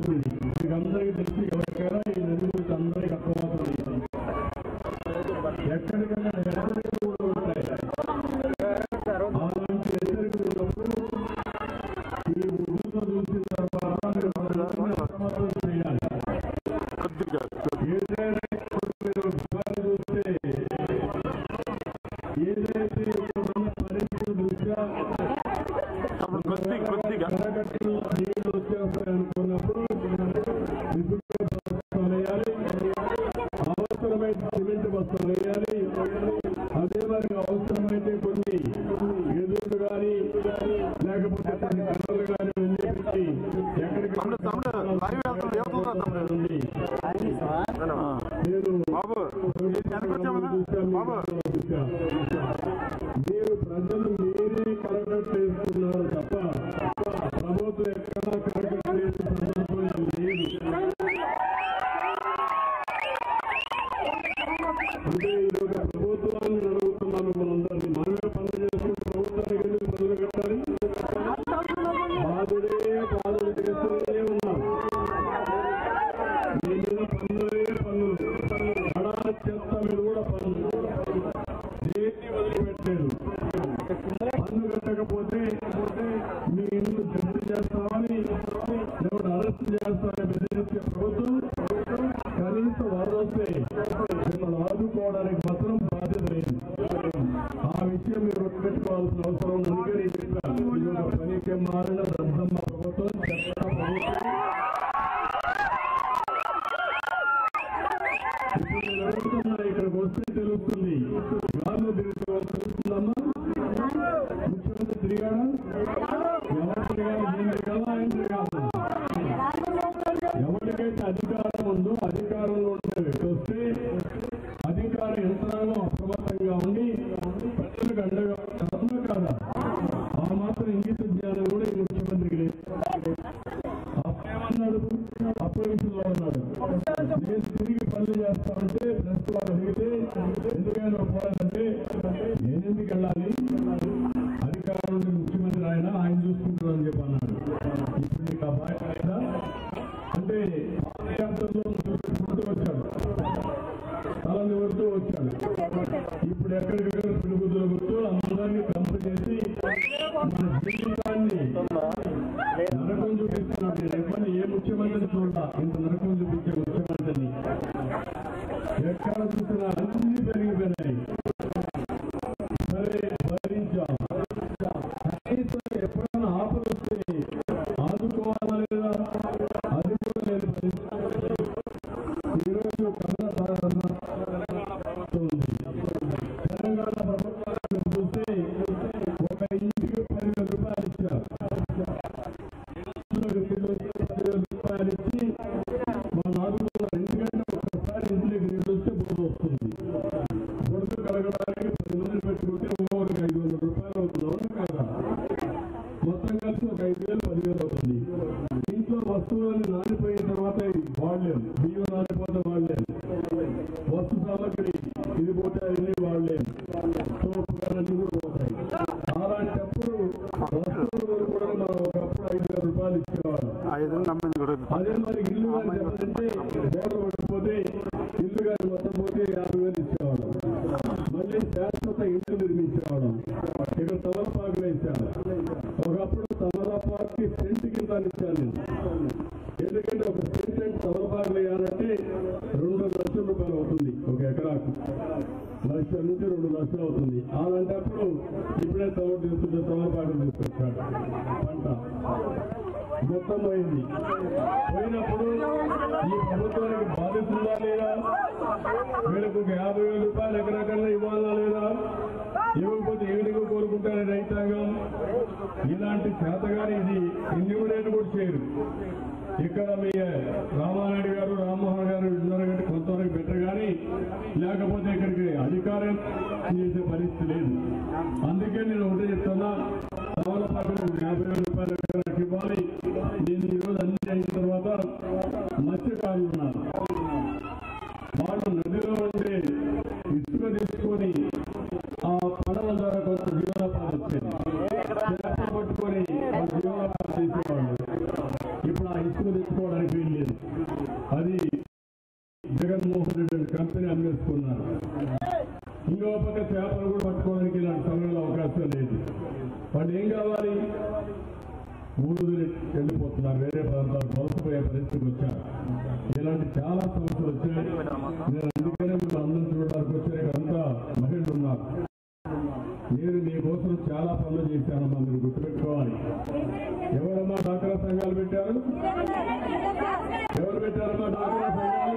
ఇది మీకు అందరికీ తెలిసి ఎవరికైనా ఈ నది గురించి అందరికీ అర్థమవుతుంది ఎక్కడికైనా హెచ్చరికలు కూడా ఉంటాయి అలాంటి హెచ్చరికలు ఉన్నప్పుడు ఈ ఉడుతో చూసిన తర్వాత మీరు మనందరినీ అప్రమత్తం చేయాలి కొద్దిగా ఏదైనా ఇప్పుడు మీరు ఒకసారి చూస్తే ఏదైతే ఇప్పుడున్న పరిస్థితుల దృష్ట్యా అప్పుడు కొద్ది కొద్దిగా కరకట్టలు నీళ్లు వచ్చేస్తాయి అనుకున్నప్పుడు ఇసుక బస్తాలు వేయాలి అవసరమైతే సిమెంట్ బస్తాలు వేయాలి అదే మరి అవసరమైతే కొన్ని ఎదురు కానీ లేకపోతే కొన్ని కర్రలు కానీ ఉండేపించి ఎక్కడికి తమ్ముడు, తమ్ముడు, live వెళ్తుంది, యువకులు రా తమ్ముడు. ఉంది. నేను బాబు వెనకొచ్చామన్నా బాబు మీరు ప్రజలు మీరే కరకట్టు వేస్తున్నారు తప్ప ప్రభుత్వం ఎక్కడా కరకట్టు వేసే సందర్భం లేదు అంటే ఇది ఒక ప్రభుత్వాన్ని అడుగుతున్నాను మనందరినీ మనమే పనులు చేసుకుంటే ప్రభుత్వానికి ఎందుకు పనులు కట్టాలి బాధుడే బాధలు చేస్తూనే ఉన్నాం మీ మీద పన్నులే పన్నులు బడా చెత్త మీద కూడా పన్నులు దేన్ని వదిలిపెట్టారు పన్ను కట్టకపోతే మీ ఇల్లు జప్తు చేస్తామని ఎవరు అరెస్ట్ చేస్తామని బెదిరించే ప్రభుత్వం కనీసం వరద వస్తే మిమ్మల్ని ఆదుకోవడానికి మాత్రం బాధ్యత లేదు ఆ విషయం మీరు గుర్తుపెట్టుకోవాల్సిన అవసరం ఉంది అందుకే నేను చెప్పాను ఇది ఒక పనికి మారిన దద్దమ్మ ప్రభుత్వం చెత్త ప్రభుత్వం ఇప్పుడు నేను అడుగుతున్నా ఇక్కడికి వస్తే తెలుస్తుంది గాల్లో తిరిగితే వాళ్ళకి తెలుస్తుందమ్మా ముఖ్యమంత్రి తిరిగాడా ఎవరు తిరగాలి నేను తిరగాలా ఆయన తిరగాలా ఎవరికైతే అధికారం ఉందో అధికారంలో ఉండే వ్యక్తి వస్తే అధికార యంత్రాంగం అప్రమత్తంగా ఉండి ప్రజలకు అండగా అవునా కాదా ఆ మాత్రం ఇంగిత జ్ఞానం కూడా ఈ ముఖ్యమంత్రికి లేదు అప్పుడేమన్నాడు అపోజిషన్లో ఉన్నాడు నేను తిరిగి పనులు చేస్తామంటే ప్రెస్ వారు అడిగితే ఎందుకైనా పోవాలంటే నేను ఎందుకు వెళ్ళాలి అధికారం ఉండే ముఖ్యమంత్రి ఆయన ఆయన చూసుకుంటారని చెప్పి అన్నాడు ఇప్పుడు నీకు ఆ బాధ్యత లేదా అంటే పాదయాత్రలో చూసుకుంటూ వచ్చాడు తల నివడుతూ వచ్చాడు ఇప్పుడు ఎక్కడికక్కడ పిలుపు దొరుకుతూ అందరినీ కంప చేసి మన జీవితాన్ని నరకం చూపిస్తున్నాడు నేను ఎవ్వరిని ఏ ముఖ్యమంత్రిని చూడ ఇంత నరకం చూపించే ముఖ్యమంత్రిని ఎక్కడ చూసినా అన్ని పెరిగిపోయినాయి సరే భరించాం కనీసం ఎప్పుడైనా ఆపద వస్తే ఆదుకోవాలా లేదా అది కూడా లేదు పరిస్థితి ఈరోజు కన్నడ తెలంగాణ ప్రభుత్వం ఉంది తెలంగాణ ప్రభుత్వాన్ని చూస్తే ఒక ఇంటికి పదివేల రూపాయలు ఇచ్చారు ఇంట్లోకి పిల్లలకి పదివేల రూపాయలు ఇచ్చి వాళ్ళు ఆదుకున్నారు ఎందుకంటే ఒకసారి ఇంట్లోకి నీళ్ళు వస్తే బురద వస్తుంది బురద కడగడానికి పది మందిని పెట్టుకుంటే ఒక్కొక్కరికి ఐదు వందల రూపాయలు అవుతుంది అవును కదా మొత్తం కలిసి ఒక ఐదు వేలు పదివేలు అవుతుంది ఇంట్లో వస్తువులన్నీ నానిపోయిన తర్వాత వాడలేం బియ్యం నానిపోతే వాడలేం వస్తు సామగ్రి ఇది పోతే అన్ని వాడలేం సోపు అన్నీ కూడా పోతాయి అలాంటప్పుడు వస్తువులు కొనుక్కోవడం మనం ఒకప్పుడు ఐదు వేల రూపాయలు ఇచ్చేవాళ్ళం ఐదు నమ్మింది కూడా అదే మరి ఇల్లు కానీ చెప్పాలంటే గోడ పడిపోతే ఇల్లు కానీ మొత్తం పోతే యాభై వేలు ఇచ్చేవాళ్ళం మళ్ళీ శాశ్వత ఇల్లు నిర్మించేవాళ్ళం ఇక్కడ తమలపాకులు వేసాను ఒకప్పుడు తమలపాకి సెంట్ కింద ఇచ్చాను నేను ఎందుకంటే ఒక సెంట్ అంటే తమలపాకులు వేయాలంటే రెండు లక్షల రూపాయలు అవుతుంది ఒక ఎకరాకు లక్ష నుంచి రెండు లక్షలు అవుతుంది అలాంటప్పుడు ఇప్పుడే తమడు తీసుకుంటే తమలపాకులు తీసుకొచ్చాడు పంట మొత్తం పోయింది పోయినప్పుడు ఈ ప్రభుత్వానికి బాధిస్తుందా లేదా వీళ్ళకు ఒక యాభై వేల రూపాయలు ఎకరకన్నా ఇవ్వాలా లేదా ఇవ్వకపోతే ఏమిటిగా కోరుకుంటారు రైతాంగం ఇలాంటి చేతగాని ఇది ఇన్యూమరేట్ కూడా చేయరు ఇక్కడ మీ రామారెడ్డి గారు రామ్మోహన్ గారు ఉన్నారు కంటే కొంతవరకు బెటర్ కానీ లేకపోతే ఇక్కడికి అధికారం చేసే పరిస్థితి లేదు అందుకే నేను ఒకటే చెప్తున్నా తమలపాకులు యాభై వేల రూపాయలు ఎకరానికి ఇవ్వాలి నేను ఈరోజు అన్ని అయిన తర్వాత మత్స్యకారులు ఉన్నారు వాళ్ళు నదిలో ఉండే ఇసుక తీసుకొని ఆ పడవల ద్వారా కొంత జీవనోపాధి వచ్చేది చేపలు పట్టుకొని వాళ్ళు జీవనోపాధి చేసేవాళ్ళు ఇప్పుడు ఆ ఇసుక తెచ్చుకోవడానికి వీల్లేదు అది జగన్మోహన్ రెడ్డి అనే కంపెనీ అమ్మేసుకున్నారు ఇంకో పక్క చేపలు కూడా పట్టుకోవడానికి ఇలాంటి సమయంలో అవకాశం లేదు వాళ్ళు ఏం కావాలి ఊరు వెళ్ళిపోతున్నారు వేరే ప్రాంతాలకు వలసపోయే పరిస్థితికి వచ్చారు ఇలాంటి చాలా సమస్యలు వచ్చాయి నేను అందుకనే మీరు అందరం చూడడానికి వచ్చారు ఇక్కడ అంతా మహిళలు ఉన్నారు నేను మీకోసం చాలా పనులు చేశానమ్మా మీరు గుర్తుపెట్టుకోవాలి ఎవరమ్మా డాక్రా సంఘాలు పెట్టారు ఎవరు పెట్టారమ్మా డాక్రా సంఘాలు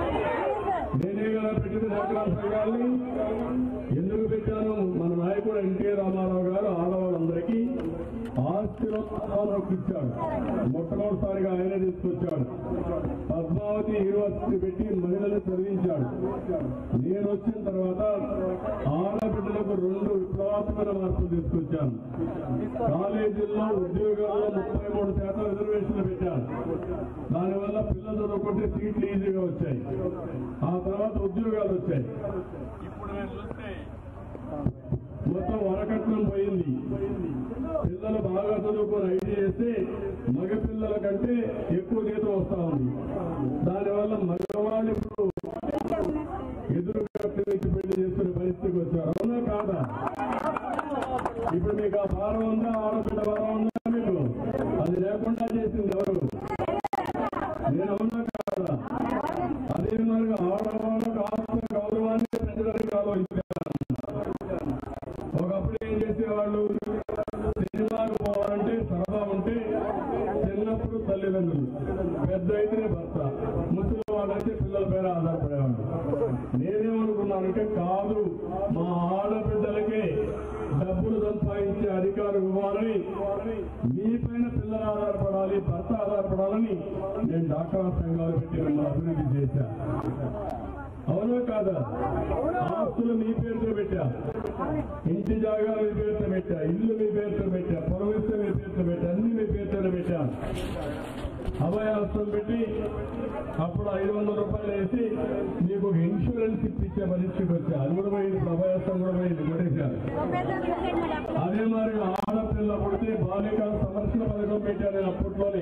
నేనే కదా పెట్టింది డాక్రా సంఘాలని ఎందుకు పెట్టాను మన నాయకుడు ఎన్టీ రామారావు గారు ఆడవాళ్ళందరికీ ఆస్తిలో హక్కు ఇచ్చాడు మొట్టమొదటిసారిగా ఆయన తీసుకొచ్చాడు పద్మావతి యూనివర్సిటీ పెట్టి మహిళలు చదివించాడు నేను వచ్చిన తర్వాత ఆడబిడ్డలకు రెండు విప్లవాత్మక మార్పులు తీసుకొచ్చాను కాలేజీల్లో ఉద్యోగాల్లో ముప్పై మూడు శాతం రిజర్వేషన్లు పెట్టాను దానివల్ల పిల్లలు చదువుకుంటే సీట్లు ఈజీగా వచ్చాయి ఆ తర్వాత ఉద్యోగాలు వచ్చాయి ఇప్పుడు నేను చూస్తే మొత్తం వరకట్నం పోయింది పిల్లలు బాగా చదువుకొని ఐటీ చేస్తే మగ పిల్లల కంటే ఎక్కువ జీతం వస్తా ఉంది దానివల్ల మగవాళ్ళు ఇప్పుడు ఎదురు కట్టి నుంచి పెళ్లి చేసుకునే పరిస్థితికి వచ్చారు అవునా కాదా ఇప్పుడు మీకు ఆ భారం ఉందా ఆడబిడ్డ భారం ఉందా మీకు అది లేకుండా చేసింది ఎవరు నేను అవునా కాదా అదే మరి ఆడవాళ్ళకు ఆత్మ గౌరవాన్ని పెంచడానికి ఆలోచించాను ఒకప్పుడు ఏం చేసేవాళ్ళు సినిమాకు పోవాలంటే సరదా ఉంటే చిన్నప్పుడు తల్లిదండ్రులు పెద్ద అయితేనే భర్త ముసలి వాళ్ళైతే పిల్లల పేర ఆధారపడేవాళ్ళు నేనేమనుకున్నానంటే కాదు మా ఆడబిడ్డలకే డబ్బులు సంపాదించే అధికారం ఇవ్వాలని మీ పైన పిల్లలు ఆధారపడాలి భర్త ఆధారపడాలని నేను డాక్టర్ సంఘాలు పెట్టి మిమ్మల్ని అభివృద్ధి చేశాను అవునా కాదా ఆస్తులు మీ పేరుతో పెట్టా ఇంటి జాగా మీ పేరుతో పెట్టా ఇల్లు మీ పేరుతో పెట్టా పొలం ఇస్తే మీ పేరుతో పెట్టా అన్ని మీ పేరుతో పెట్టా అభయాస్తం పెట్టి అప్పుడు ఐదు వందల రూపాయలు వేసి మీకు ఒక ఇన్సూరెన్స్ ఇప్పించే పరిస్థితికి వచ్చా అది కూడా పోయింది ఇప్పుడు అభయాస్తం కూడా పోయింది కొట్టేశారు అదే మరి ఆడపిల్ల పుడితే బాలికల సంరక్షణ పథకం పెట్టాను నేను అప్పట్లోనే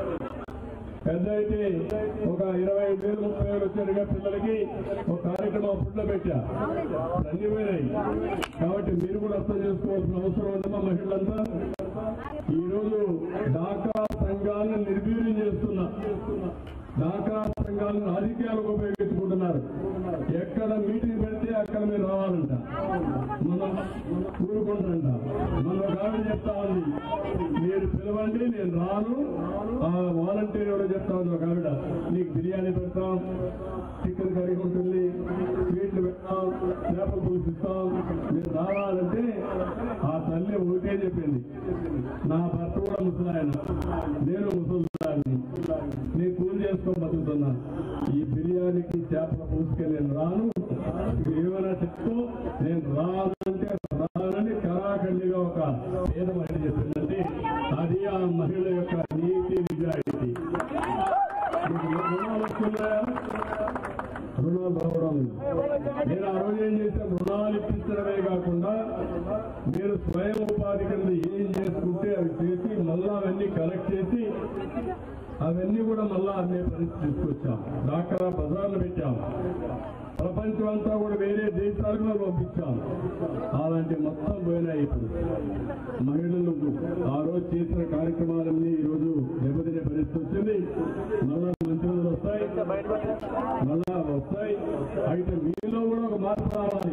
పెద్ద అయితే ఒక ఇరవై ఐదు వేలు ముప్పై వేలు వచ్చారుగా పిల్లలకి ఒక కార్యక్రమం అప్పట్లో పెట్టా ఇప్పుడు అన్ని పోయినాయి కాబట్టి మీరు కూడా అర్థం చేసుకోవాల్సిన అవసరం ఉందమ్మా మహిళలంతా ఈ రోజు డాకా సంఘాలను నిర్వీర్యం చేస్తున్నా డాకా సంఘాలను రాజకీయాలకు ఉపయోగించుకుంటున్నారు ఎక్కడ మీటింగ్ పెడితే అక్కడ మీరు రావాలంట మనం ఊరుకుంటాంట మన ఒక ఆవిడ చెప్తా ఉంది మీరు పిలవండి నేను రాను ఆ వాలంటీర్ ఎవరో చెప్తా ఉంది ఒక ఆవిడ నీకు బిర్యానీ పెడతాం చికెన్ కర్రీ ఉంటుంది స్వీట్లు పెడతాం చేపల పులుసు ఇస్తాం మీరు రావాలంటే ఆ తల్లి ఒకటే చెప్పింది నా భర్త కూడా ముసలాయన నేను ముసలిదాన్ని నేను కూలి చేసుకొని బతుకుతున్నా ఈ బిర్యానీకి చేపల పులుసుకి నేను రాను మీరు ఏమైనా చెప్తూ నేను రానంటే రానని కరాఖండిగా ఒక పేద మహిళ చెప్పిందంటే అది ఆ మహిళ యొక్క నీతి నిజాయితీ మీకు రుణాలు వస్తున్నాయా రుణాలు రావడం లేదు. నేను ఆ రోజు ఏం చేశాను రుణాలు ఇప్పించడమే కాకుండా మీరు స్వయం ఉపాధి కింద ఏం చేసుకుంటే అవి చేసి మళ్ళా అవన్నీ కలెక్ట్ చేసి అవన్నీ కూడా మళ్ళా అనే పరిస్థితి తీసుకొచ్చాం డాక్టర్ బజార్లు పెట్టాం ప్రపంచం అంతా కూడా వేరే దేశాలకు కూడా పంపించాం అలాంటి మొత్తం పోయినాయి ఇప్పుడు మహిళలు ఆ రోజు చేసిన కార్యక్రమాలన్నీ ఈ రోజు దెబ్బతినే పరిస్థితి వచ్చింది మళ్ళా మంచి రోజులు వస్తాయి మళ్ళా వస్తాయి అయితే మీలో కూడా ఒక మార్పు రావాలి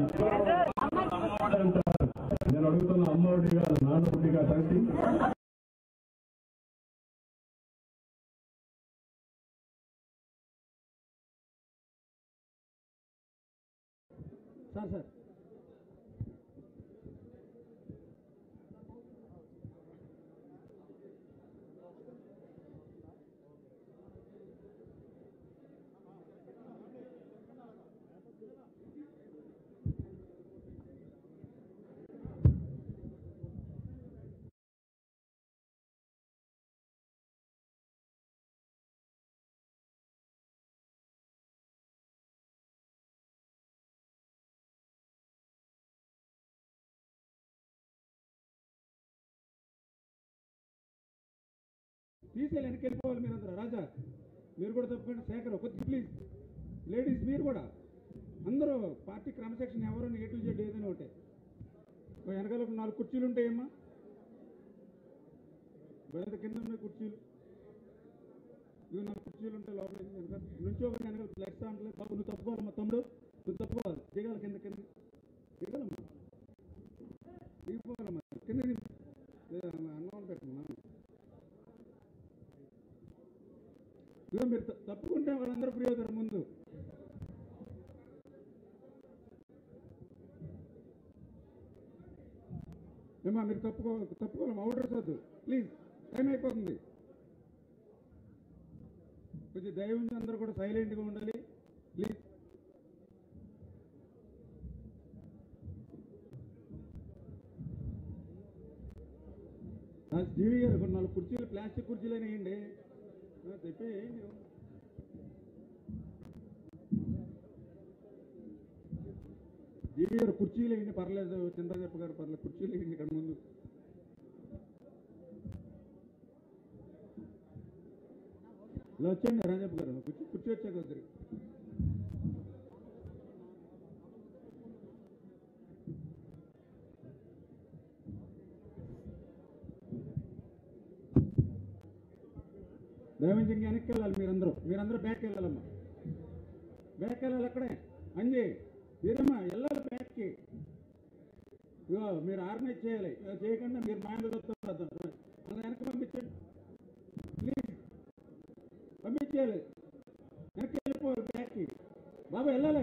అంటారు నేను అడుగుతున్న అమ్మ ఒకటి కాదు నాన్న ఒకటి కాదు తండ్రి సార్ సార్ తీసేయాలి వెనక్కి వెళ్ళిపోవాలి మీరు అందరూ రాజా మీరు కూడా తప్పకుండా శేఖర్ కొద్ది ప్లీజ్ లేడీస్ మీరు కూడా అందరూ పార్టీ క్రమశిక్షణ ఎవరు ఏ టు జెడ్ ఏదైనా ఒకటే ఓ వెనకాల ఒక నాలుగు కుర్చీలు ఉంటాయమ్మా బయట కింద ఉన్నాయి కుర్చీలు ఇవి నాలుగు కుర్చీలు ఉంటాయి లోపల వెనకాల నుంచి ఒక వెనకాల ఫ్లెక్స్ అంటే బాబు నువ్వు తప్పుకోవాలమ్మా తమ్ముడు నువ్వు తప్పుకోవాలి దిగాలి కింద కింద దిగాలమ్మా దిగిపోవాలమ్మా కింద దిగు. లేదా అన్నం పెట్టమ్మా ఇదిగో మీరు త- తప్పుకుంటే వాళ్ళందరూ ఫ్రీ అవుతారు ముందు ఏమా మీరు తప్పుకో తప్పుకోవాలి అవుటర్ వద్దు ప్లీజ్ టైం అయిపోతుంది కొంచెం దయ ఉంచి అందరూ కూడా సైలెంట్గా ఉండాలి ప్లీజ్ జీవి గారు కొన్ని నాలుగు కుర్చీలు ప్లాస్టిక్ కుర్చీలు వేయండి చెప్పి వేయండి జీవి గారు కుర్చీలు వేయండి పర్లేదు చంద్రజప్ప గారు పర్లేదు కుర్చీలు వేయండి ఇక్కడ ముందు ఇలా వచ్చేయండి రాజప్ప గారు కుర్చీ కుర్చీ వచ్చాక వద్దరు దయవించి ఇంక వెనక్కి వెళ్ళాలి మీరందరూ మీరందరూ బ్యాక్ వెళ్ళాలమ్మా బ్యాక్ వెళ్ళాలి అక్కడే అంజి మీరమ్మా వెళ్ళాలి బ్యాక్కి ఇగో మీరు ఆర్గనైజ్ చేయాలి ఇలా చేయకుండా మీరు మైండ్ వస్తారు అలా వెనక్కి పంపించండి ప్లీజ్ పంపించేయాలి వెనక్కి వెళ్ళిపోవాలి బ్యాక్కి బాబా వెళ్ళాలి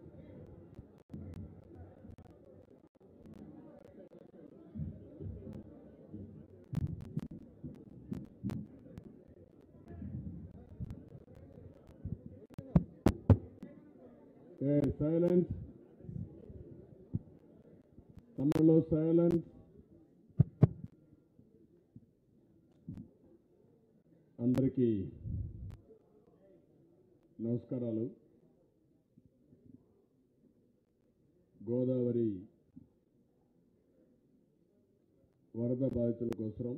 సైలెన్స్ తమిళలో సైలెన్స్ అందరికీ నమస్కారాలు గోదావరి వరద బాధితుల కోసం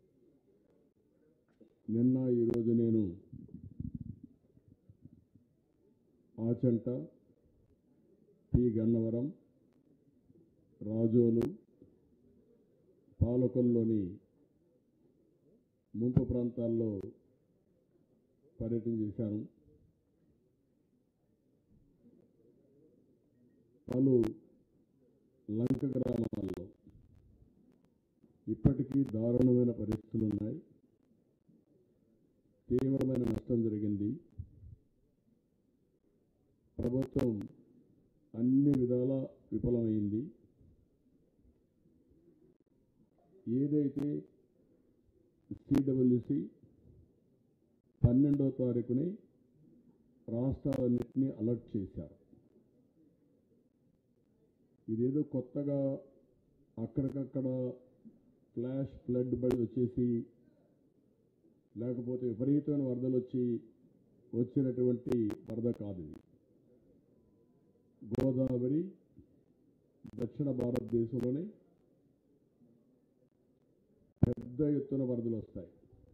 నిన్న ఈరోజు నేను ఆచంట పి గన్నవరం రాజోలు పాలకొల్లోని ముంపు ప్రాంతాల్లో పర్యటన చేశాను పలు లంక గ్రామాల్లో ఇప్పటికీ దారుణమైన పరిస్థితులు ఉన్నాయి తీవ్రమైన నష్టం జరిగింది ప్రభుత్వం అన్ని విధాల విఫలమైంది ఏదైతే సిడబ్ల్యూసి పన్నెండో తారీఖుని రాష్ట్రాలన్నింటినీ అలర్ట్ చేశారు ఇదేదో కొత్తగా అక్కడికక్కడ ఫ్లాష్ ఫ్లడ్ బడి వచ్చేసి లేకపోతే విపరీతమైన వరదలు వచ్చి వచ్చినటువంటి వరద కాదు ఇది గోదావరి దక్షిణ భారతదేశంలోనే పెద్ద ఎత్తున వరదలు వస్తాయి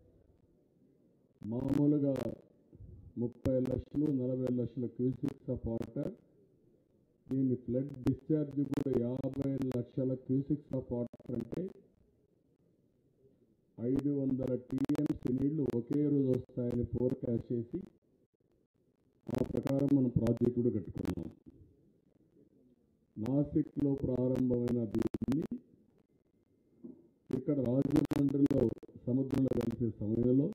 మామూలుగా ముప్పై లక్షలు నలభై లక్షల క్యూసిక్స్ ఆఫ్ వాటర్ దీని ఫ్లడ్ డిశ్చార్జ్ కూడా యాభై లక్షల క్యూసిక్స్ ఆఫ్ వాటర్ అంటే ఐదు వందల టీఎంసీ నీళ్లు ఒకే రోజు వస్తాయని ఫోర్కాస్ట్ చేసి ఆ ప్రకారం మనం ప్రాజెక్ట్ కూడా కట్టుకున్నాం నాసిక్లో ప్రారంభమైన దీన్ని ఇక్కడ రాజమండ్రిలో సముద్రంలో కలిసే సమయంలో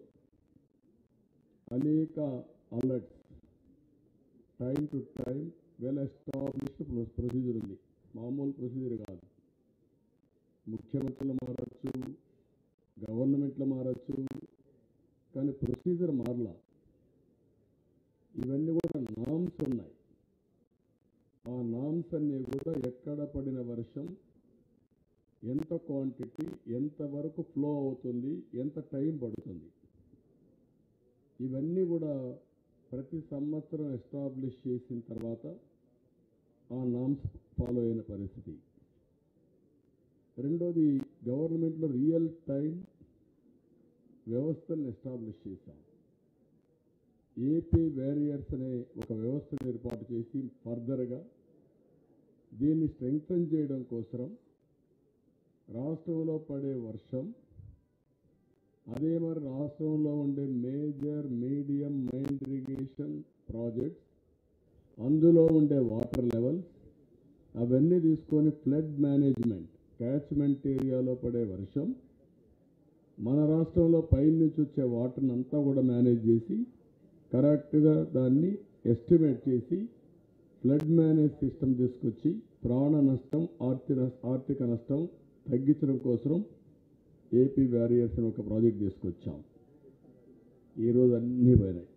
అనేక alerts time to time well established procedure ఉంది మామూలు ప్రొసీజర్ కాదు ముఖ్యమంత్రులు మారచ్చు గవర్నమెంట్లు మారచ్చు కానీ ప్రొసీజర్ మారలా ఇవన్నీ కూడా నామ్స్ ఉన్నాయి ఆ నామ్స్ అన్నీ కూడా ఎక్కడ పడిన వర్షం ఎంత క్వాంటిటీ ఎంతవరకు ఫ్లో అవుతుంది ఎంత టైం పడుతుంది ఇవన్నీ కూడా ప్రతి సంవత్సరం ఎస్టాబ్లిష్ చేసిన తర్వాత ఆ నామ్స్ ఫాలో అయిన పరిస్థితి రెండోది గవర్నమెంట్లో రియల్ టైం వ్యవస్థను ఎస్టాబ్లిష్ చేశాం ఏపీ వేరియర్స్ అనే ఒక వ్యవస్థను ఏర్పాటు చేసి ఫర్దర్గా దీన్ని స్ట్రెంగ్తన్ చేయడం కోసం రాష్ట్రంలో పడే వర్షం అదే మరి రాష్ట్రంలో ఉండే major medium minor irrigation projects అందులో ఉండే వాటర్ లెవెల్స్ అవన్నీ తీసుకొని ఫ్లడ్ మేనేజ్మెంట్ క్యాచ్మెంట్ ఏరియాలో పడే వర్షం మన రాష్ట్రంలో పైనుంచి వచ్చే వాటర్ని అంతా కూడా మేనేజ్ చేసి కరెక్ట్గా దాన్ని ఎస్టిమేట్ చేసి ఫ్లడ్ మేనేజ్ సిస్టమ్ తీసుకొచ్చి ప్రాణ నష్టం ఆర్థిక ఆర్థిక నష్టం తగ్గించడం కోసం ఏపీ వ్యారియర్స్ అని ఒక ప్రాజెక్ట్ తీసుకొచ్చాం ఈరోజు అన్నీ పోయినాయి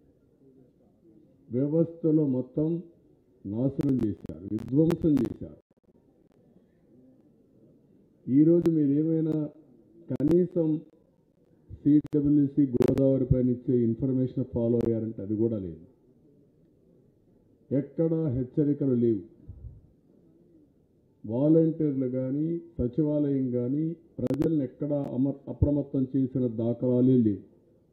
వ్యవస్థలో మొత్తం నాశనం చేశారు విధ్వంసం చేశారు ఈరోజు మీరు ఏమైనా కనీసం సిడబ్ల్యూసి గోదావరి పైన ఇచ్చే ఇన్ఫర్మేషన్ ఫాలో అయ్యారంటే అది కూడా లేదు ఎక్కడా హెచ్చరికలు లేవు వాలంటీర్లు కానీ సచివాలయం కానీ ప్రజల్ని ఎక్కడా అమ అప్రమత్తం చేసిన దాఖలాలే లేవు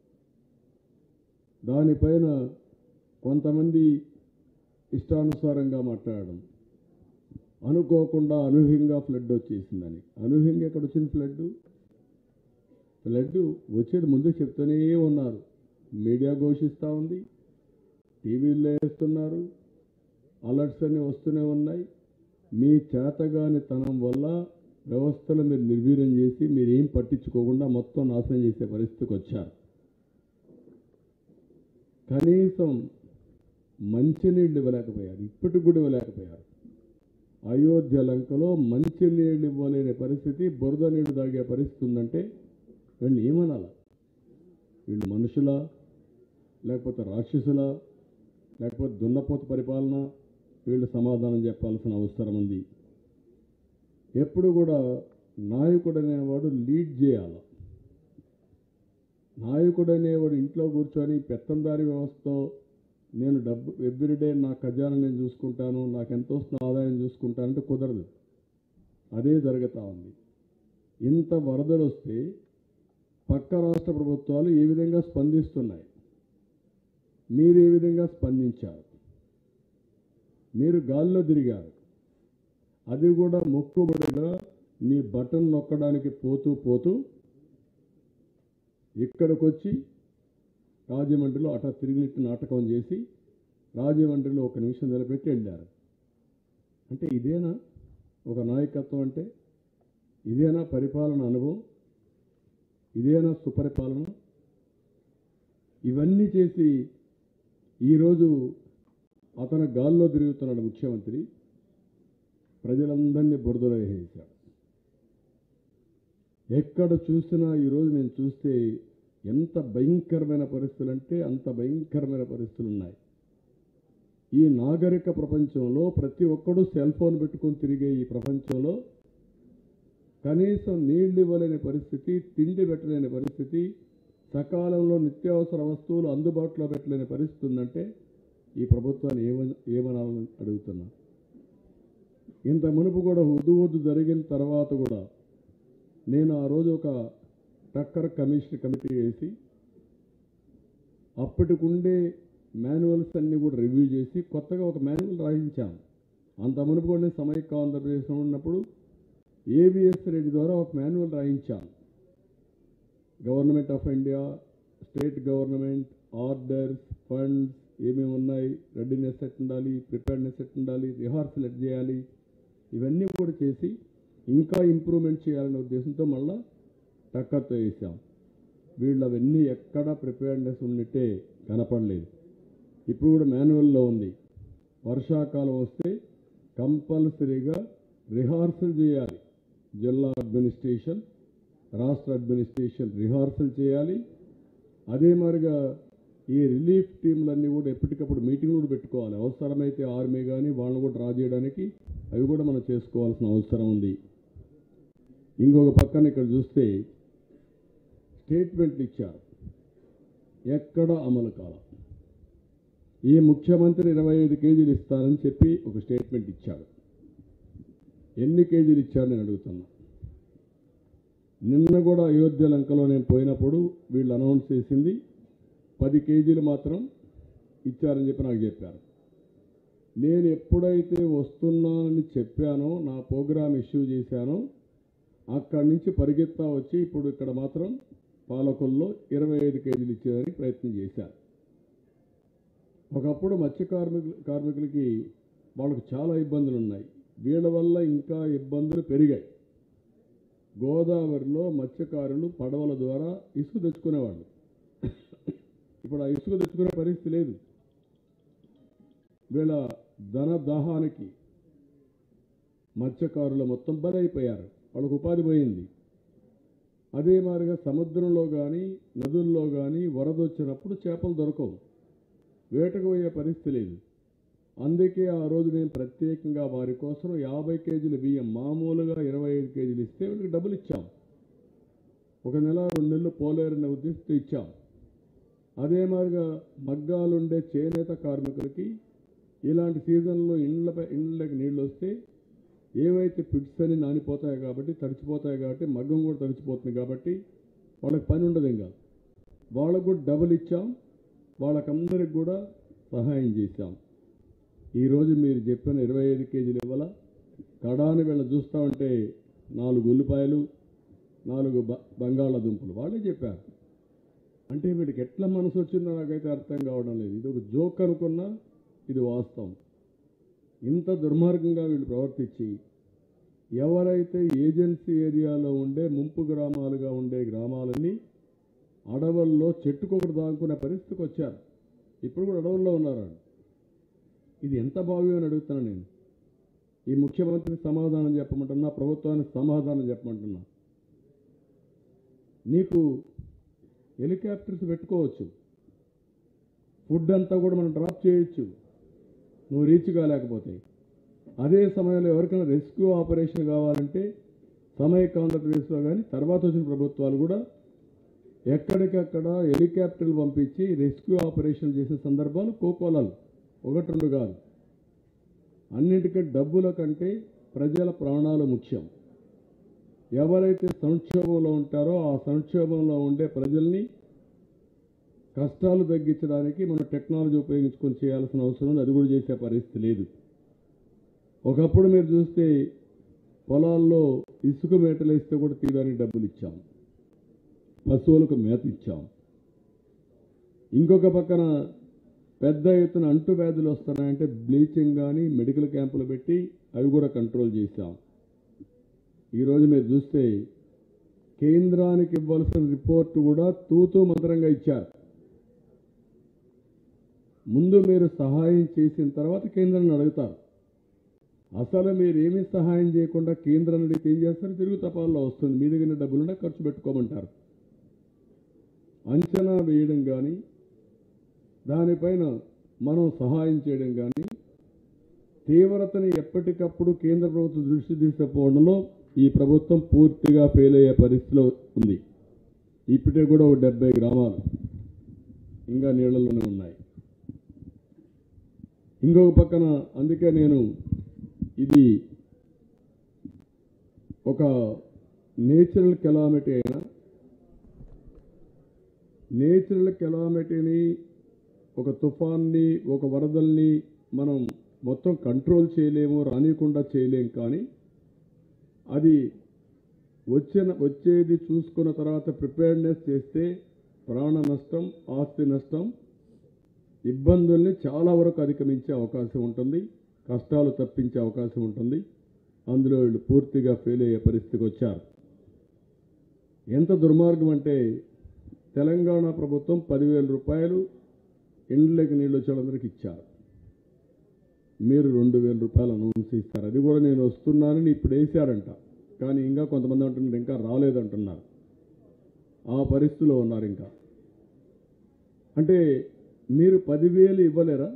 దానిపైన కొంతమంది ఇష్టానుసారంగా మాట్లాడడం అనుకోకుండా అనూహ్యంగా ఫ్లడ్ వచ్చేసిందని అనూహ్యంగా ఎక్కడ వచ్చింది ఫ్లడ్ ఫ్లడ్ వచ్చేది ముందే చెప్తూనే ఉన్నారు మీడియా ఘోషిస్తూ ఉంది టీవీల్లో వేస్తున్నారు అలర్ట్స్ అన్నీ వస్తూనే ఉన్నాయి మీ చేతగాని తనం వల్ల వ్యవస్థలు మీరు నిర్వీర్యం చేసి మీరు ఏం పట్టించుకోకుండా మొత్తం నాశనం చేసే పరిస్థితికి వచ్చారు కనీసం మంచినీళ్ళు ఇవ్వలేకపోయారు ఇప్పటికి కూడా ఇవ్వలేకపోయారు అయోధ్య లంకలో మంచినీళ్ళు ఇవ్వలేని పరిస్థితి బురద నీళ్లు తాగే పరిస్థితి ఉందంటే వీళ్ళు ఏమనాలా వీళ్ళు మనుషులా లేకపోతే రాక్షసులా లేకపోతే దున్నపోత పరిపాలన వీళ్ళు సమాధానం చెప్పాల్సిన అవసరం ఉంది ఎప్పుడు కూడా నాయకుడు అనేవాడు లీడ్ చేయాలి నాయకుడు అనేవాడు ఇంట్లో కూర్చొని పెత్తందారి వ్యవస్థతో నేను డబ్బు ఎవ్రీడే నా ఖజానా నేను చూసుకుంటాను నాకు ఎంత వస్తున్న ఆదాయం చూసుకుంటానంటే కుదరదు అదే జరుగుతూ ఉంది ఇంత వరదలు వస్తే పక్క రాష్ట్ర ప్రభుత్వాలు ఏ విధంగా స్పందిస్తున్నాయి మీరు ఏ విధంగా స్పందించారు మీరు గాల్లో తిరిగారు అది కూడా మొక్కుబడిగా నీ బటన్ నొక్కడానికి పోతూ పోతూ ఇక్కడికి వచ్చి రాజమండ్రిలో అట్లా తిరిగినట్టు నాటకం చేసి రాజమండ్రిలో ఒక నిమిషం నిలబెట్టి వెళ్ళారు అంటే ఇదేనా ఒక నాయకత్వం అంటే ఇదేనా పరిపాలన అనుభవం ఇదేనా సుపరిపాలన ఇవన్నీ చేసి ఈరోజు అతను గాల్లో తిరుగుతున్నాడు ముఖ్యమంత్రి ప్రజలందరినీ బురదలో వేసేశాడు ఎక్కడ చూసినా ఈరోజు నేను చూస్తే ఎంత భయంకరమైన పరిస్థితులు అంటే అంత భయంకరమైన పరిస్థితులు ఉన్నాయి ఈ నాగరిక ప్రపంచంలో ప్రతి ఒక్కడూ సెల్ ఫోన్ పెట్టుకొని తిరిగే ఈ ప్రపంచంలో కనీసం నీళ్లు ఇవ్వలేని పరిస్థితి తిండి పెట్టలేని పరిస్థితి సకాలంలో నిత్యావసర వస్తువులు అందుబాటులో పెట్టలేని పరిస్థితి ఉందంటే ఈ ప్రభుత్వాన్ని ఏమ ఏమనాలని అడుగుతున్నా ఇంత మునుపు కూడా హుద్దు హుద్దు జరిగిన తర్వాత కూడా నేను ఆ రోజు ఒక టక్కర్ కమిషన్ కమిటీ వేసి అప్పటికుండే మాన్యువల్స్ అన్ని కూడా రివ్యూ చేసి కొత్తగా ఒక మాన్యువల్ రాయించాం అంత మునుపు కూడా నేను సమైక్య ఆంధ్రప్రదేశ్లో ఉన్నప్పుడు ఏబిఎస్ రెడ్డి ద్వారా ఒక మాన్యువల్ రాయించాం government of India state government orders funds ఏమేమి ఉన్నాయి రెడీనెస్ ఎట్ ఉండాలి ప్రిపేర్నెస్ ఎట్ ఉండాలి రిహార్సల్ ఎట్ చేయాలి ఇవన్నీ కూడా చేసి ఇంకా ఇంప్రూవ్మెంట్ చేయాలనే ఉద్దేశంతో మళ్ళా టక్కర్తో వేసాం వీళ్ళు అవన్నీ ఎక్కడ ప్రిపేర్నెస్ ఉన్నట్టే కనపడలేదు ఇప్పుడు కూడా మాన్యువల్లో ఉంది వర్షాకాలం వస్తే కంపల్సరీగా రిహార్సల్ చేయాలి జిల్లా అడ్మినిస్ట్రేషన్ రాష్ట్ర అడ్మినిస్ట్రేషన్ రిహార్సల్ చేయాలి అదే మాదిరిగా ఈ రిలీఫ్ టీంలన్నీ కూడా ఎప్పటికప్పుడు మీటింగ్ కూడా పెట్టుకోవాలి అవసరమైతే ఆర్మీ కానీ వాళ్ళని కూడా డ్రా చేయడానికి అవి కూడా మనం చేసుకోవాల్సిన అవసరం ఉంది ఇంకొక పక్కన ఇక్కడ చూస్తే స్టేట్మెంట్లు ఇచ్చారు ఎక్కడ అమలు కాల ఈ ముఖ్యమంత్రి ఇరవై ఐదు కేజీలు ఇస్తారని చెప్పి ఒక స్టేట్మెంట్ ఇచ్చాడు ఎన్ని కేజీలు ఇచ్చాడు నేను అడుగుతున్నా నిన్న కూడా అయోధ్య లంకలో నేను పోయినప్పుడు వీళ్ళు అనౌన్స్ చేసింది పది కేజీలు మాత్రం ఇచ్చారని చెప్పి నాకు చెప్పారు నేను ఎప్పుడైతే వస్తున్నానని చెప్పానో నా ప్రోగ్రామ్ ఇష్యూ చేశానో అక్కడి నుంచి పరిగెత్తా వచ్చి ఇప్పుడు ఇక్కడ మాత్రం పాలకొల్లో ఇరవై ఐదు కేజీలు ఇచ్చేదానికి ప్రయత్నం చేశారు ఒకప్పుడు మత్స్య కార్మికులు కార్మికులకి వాళ్ళకు చాలా ఇబ్బందులు ఉన్నాయి వీళ్ళ వల్ల ఇంకా ఇబ్బందులు పెరిగాయి గోదావరిలో మత్స్యకారులు పడవల ద్వారా ఇసుక తెచ్చుకునేవాళ్ళు ఇప్పుడు ఆ ఇసుక తెచ్చుకునే పరిస్థితి లేదు వీళ్ళ ధన దాహానికి మత్స్యకారులు మొత్తం బలైపోయారు వాళ్ళకు ఉపాధి పోయింది అదే మాదిరిగా సముద్రంలో కానీ నదుల్లో కానీ వరద వచ్చినప్పుడు చేపలు దొరకవు వేటకు పోయే పరిస్థితి లేదు అందుకే ఆ రోజు నేను ప్రత్యేకంగా వారి కోసం యాభై కేజీల బియ్యం మామూలుగా ఇరవై ఐదు కేజీలు ఇస్తే వీళ్ళకి డబ్బులు ఇచ్చాం ఒక నెల రెండు నెలలు పోలేరన్న ఉద్దేశంతో ఇచ్చాం అదే మాదిరిగా మగ్గాలుండే చేనేత కార్మికులకి ఇలాంటి సీజన్లో ఇండ్లపై ఇండ్లకి నీళ్ళు వస్తే ఏవైతే పిట్స్ అని నానిపోతాయి కాబట్టి తడిచిపోతాయి కాబట్టి మగ్గం కూడా తడిచిపోతుంది కాబట్టి వాళ్ళకి పని ఉండదు ఇంకా వాళ్ళకు కూడా డబుల్ ఇచ్చాం వాళ్ళకందరికి కూడా సహాయం చేశాం ఈరోజు మీరు చెప్పిన ఇరవై ఐదు కేజీలు ఇవ్వాల కడాని వీళ్ళ చూస్తూ ఉంటే నాలుగు ఉల్లిపాయలు నాలుగు బ బంగాళాదుంపలు వాళ్ళే చెప్పారు అంటే వీడికి ఎట్లా మనసు వచ్చిందో నాకైతే అర్థం కావడం లేదు ఇది ఒక జోక్ అనుకున్నా ఇది వాస్తవం ఇంత దుర్మార్గంగా వీళ్ళు ప్రవర్తించి ఎవరైతే ఏజెన్సీ ఏరియాలో ఉండే ముంపు గ్రామాలుగా ఉండే గ్రామాలన్నీ అడవుల్లో చెట్టుకొకటి దాక్కునే పరిస్థితికి వచ్చారు ఇప్పుడు కూడా అడవుల్లో ఉన్నారు వాళ్ళు. ఇది ఎంత భావ్యం అని అడుగుతున్నా నేను ఈ ముఖ్యమంత్రి సమాధానం చెప్పమంటున్నా ప్రభుత్వానికి సమాధానం చెప్పమంటున్నా నీకు హెలికాప్టర్స్ పెట్టుకోవచ్చు ఫుడ్ అంతా కూడా మనం డ్రాప్ చేయొచ్చు నువ్వు రీచ్ కాలేకపోతే అదే సమయంలో ఎవరికైనా రెస్క్యూ ఆపరేషన్ కావాలంటే సమైక్య ఆంధ్రప్రదేశ్లో కానీ తర్వాత వచ్చిన ప్రభుత్వాలు కూడా ఎక్కడికక్కడ హెలికాప్టర్లు పంపించి రెస్క్యూ ఆపరేషన్ చేసే సందర్భాలు కోకోలాలు ఒకటి రెండు కాదు అన్నిటికీ డబ్బుల కంటే ప్రజల ప్రాణాలు ముఖ్యం ఎవరైతే సంక్షోభంలో ఉంటారో ఆ సంక్షోభంలో ఉండే ప్రజల్ని కష్టాలు తగ్గించడానికి మనం టెక్నాలజీ ఉపయోగించుకొని చేయాల్సిన అవసరం ఉంది అది కూడా చేసే పరిస్థితి లేదు ఒకప్పుడు మీరు చూస్తే పొలాల్లో ఇసుక మేటలు వేస్తే కూడా తీయడానికి డబ్బులు ఇచ్చాం పశువులకు మేత ఇచ్చాం ఇంకొక పక్కన పెద్ద ఎత్తున అంటు వ్యాధులు వస్తున్నాయంటే బ్లీచింగ్ కానీ మెడికల్ క్యాంపులు పెట్టి అవి కూడా కంట్రోల్ చేశాం ఈరోజు మీరు చూస్తే కేంద్రానికి ఇవ్వాల్సిన రిపోర్టు కూడా తూతూ మంత్రంగా ఇచ్చారు ముందు మీరు సహాయం చేసిన తర్వాత కేంద్రాన్ని అడుగుతారు అసలు మీరు ఏమీ సహాయం చేయకుండా కేంద్రాన్ని అడిగితే ఏం చేస్తారు తిరుగు తపాల్లో వస్తుంది మీ దగ్గర డబ్బులున్నా ఖర్చు పెట్టుకోమంటారు అంచనా వేయడం కానీ దానిపైన మనం సహాయం చేయడం కానీ తీవ్రతని ఎప్పటికప్పుడు కేంద్ర ప్రభుత్వం దృష్టి తీసుకుపోవడంలో ఈ ప్రభుత్వం పూర్తిగా ఫెయిల్ అయ్యే పరిస్థితిలో ఉంది ఇప్పటికే కూడా ఒక డెబ్బై గ్రామాలు ఇంకా నీళ్లలోనే ఉన్నాయి ఇంకొక పక్కన అందుకే నేను ఇది ఒక నేచురల్ కెలామిటీ అయినా నేచురల్ కెలామిటీని ఒక తుఫాన్ని ఒక వరదల్ని మనం మొత్తం కంట్రోల్ చేయలేము రానియకుండా చేయలేం కానీ అది వచ్చిన వచ్చేది చూసుకున్న తర్వాత ప్రిపేర్నెస్ చేస్తే ప్రాణ నష్టం ఆస్తి నష్టం ఇబ్బందుల్ని చాలా వరకు అధిగమించే అవకాశం ఉంటుంది కష్టాలు తప్పించే అవకాశం ఉంటుంది అందులో వీళ్ళు పూర్తిగా ఫెయిల్ అయ్యే పరిస్థితికి వచ్చారు ఎంత దుర్మార్గం అంటే తెలంగాణ ప్రభుత్వం పదివేల రూపాయలు ఇండ్లకి నీళ్ళు వచ్చే వాళ్ళందరికీ ఇచ్చారు మీరు రెండు వేల రూపాయలు అనౌన్స్ ఇస్తారు అది కూడా నేను వస్తున్నానని ఇప్పుడు వేశారంట కానీ ఇంకా కొంతమంది అంటున్నారు ఇంకా రాలేదంటున్నారు ఆ పరిస్థితిలో ఉన్నారు ఇంకా అంటే మీరు పదివేలు ఇవ్వలేరా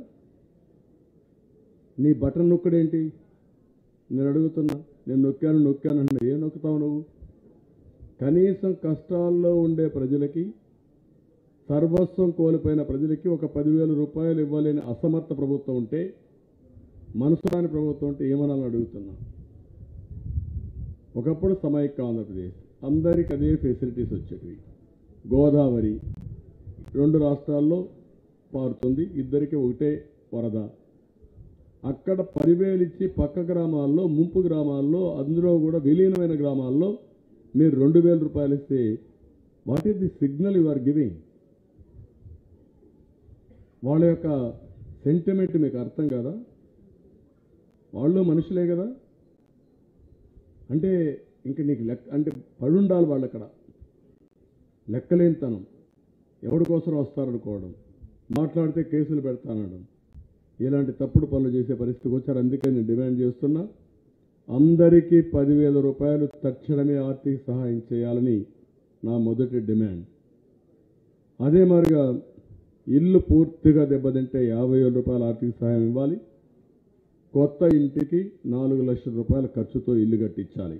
నీ బటన్ నొక్కడేంటి నేను అడుగుతున్నా నేను నొక్కాను నొక్కాను అంటే ఏం నొక్కుతావు నువ్వు కనీసం కష్టాల్లో ఉండే ప్రజలకి సర్వస్వం కోల్పోయిన ప్రజలకి ఒక పదివేల రూపాయలు ఇవ్వలేని అసమర్థ ప్రభుత్వం ఉంటే మనసు రాని ప్రభుత్వం ఉంటే ఏమనాలని అడుగుతున్నా ఒకప్పుడు సమైక్య ఆంధ్రప్రదేశ్ అందరికి అదే ఫెసిలిటీస్ వచ్చేవి గోదావరి రెండు రాష్ట్రాల్లో పారుతుంది ఇద్దరికి ఒకటే వరద అక్కడ పదివేలు ఇచ్చి పక్క గ్రామాల్లో ముంపు గ్రామాల్లో అందులో కూడా విలీనమైన గ్రామాల్లో మీరు రెండు వేల రూపాయలు ఇస్తే what is the signal you are giving వాళ్ళ యొక్క సెంటిమెంట్ మీకు అర్థం కదా వాళ్ళు మనుషులే కదా అంటే ఇంక నీకు లెక్క అంటే పడుండాలి వాళ్ళు అక్కడ లెక్కలేనితనం ఎవరి కోసం వస్తారనుకోవడం మాట్లాడితే కేసులు పెడతానడం ఇలాంటి తప్పుడు పనులు చేసే పరిస్థితికి వచ్చారు అందుకే నేను డిమాండ్ చేస్తున్నా అందరికీ పదివేల రూపాయలు తక్షణమే ఆర్థిక సహాయం చేయాలని నా మొదటి డిమాండ్ అదే మరిగా ఇల్లు పూర్తిగా దెబ్బతింటే యాభై వేల రూపాయల ఆర్థిక సహాయం ఇవ్వాలి కొత్త ఇంటికి నాలుగు లక్షల రూపాయల ఖర్చుతో ఇల్లు కట్టించాలి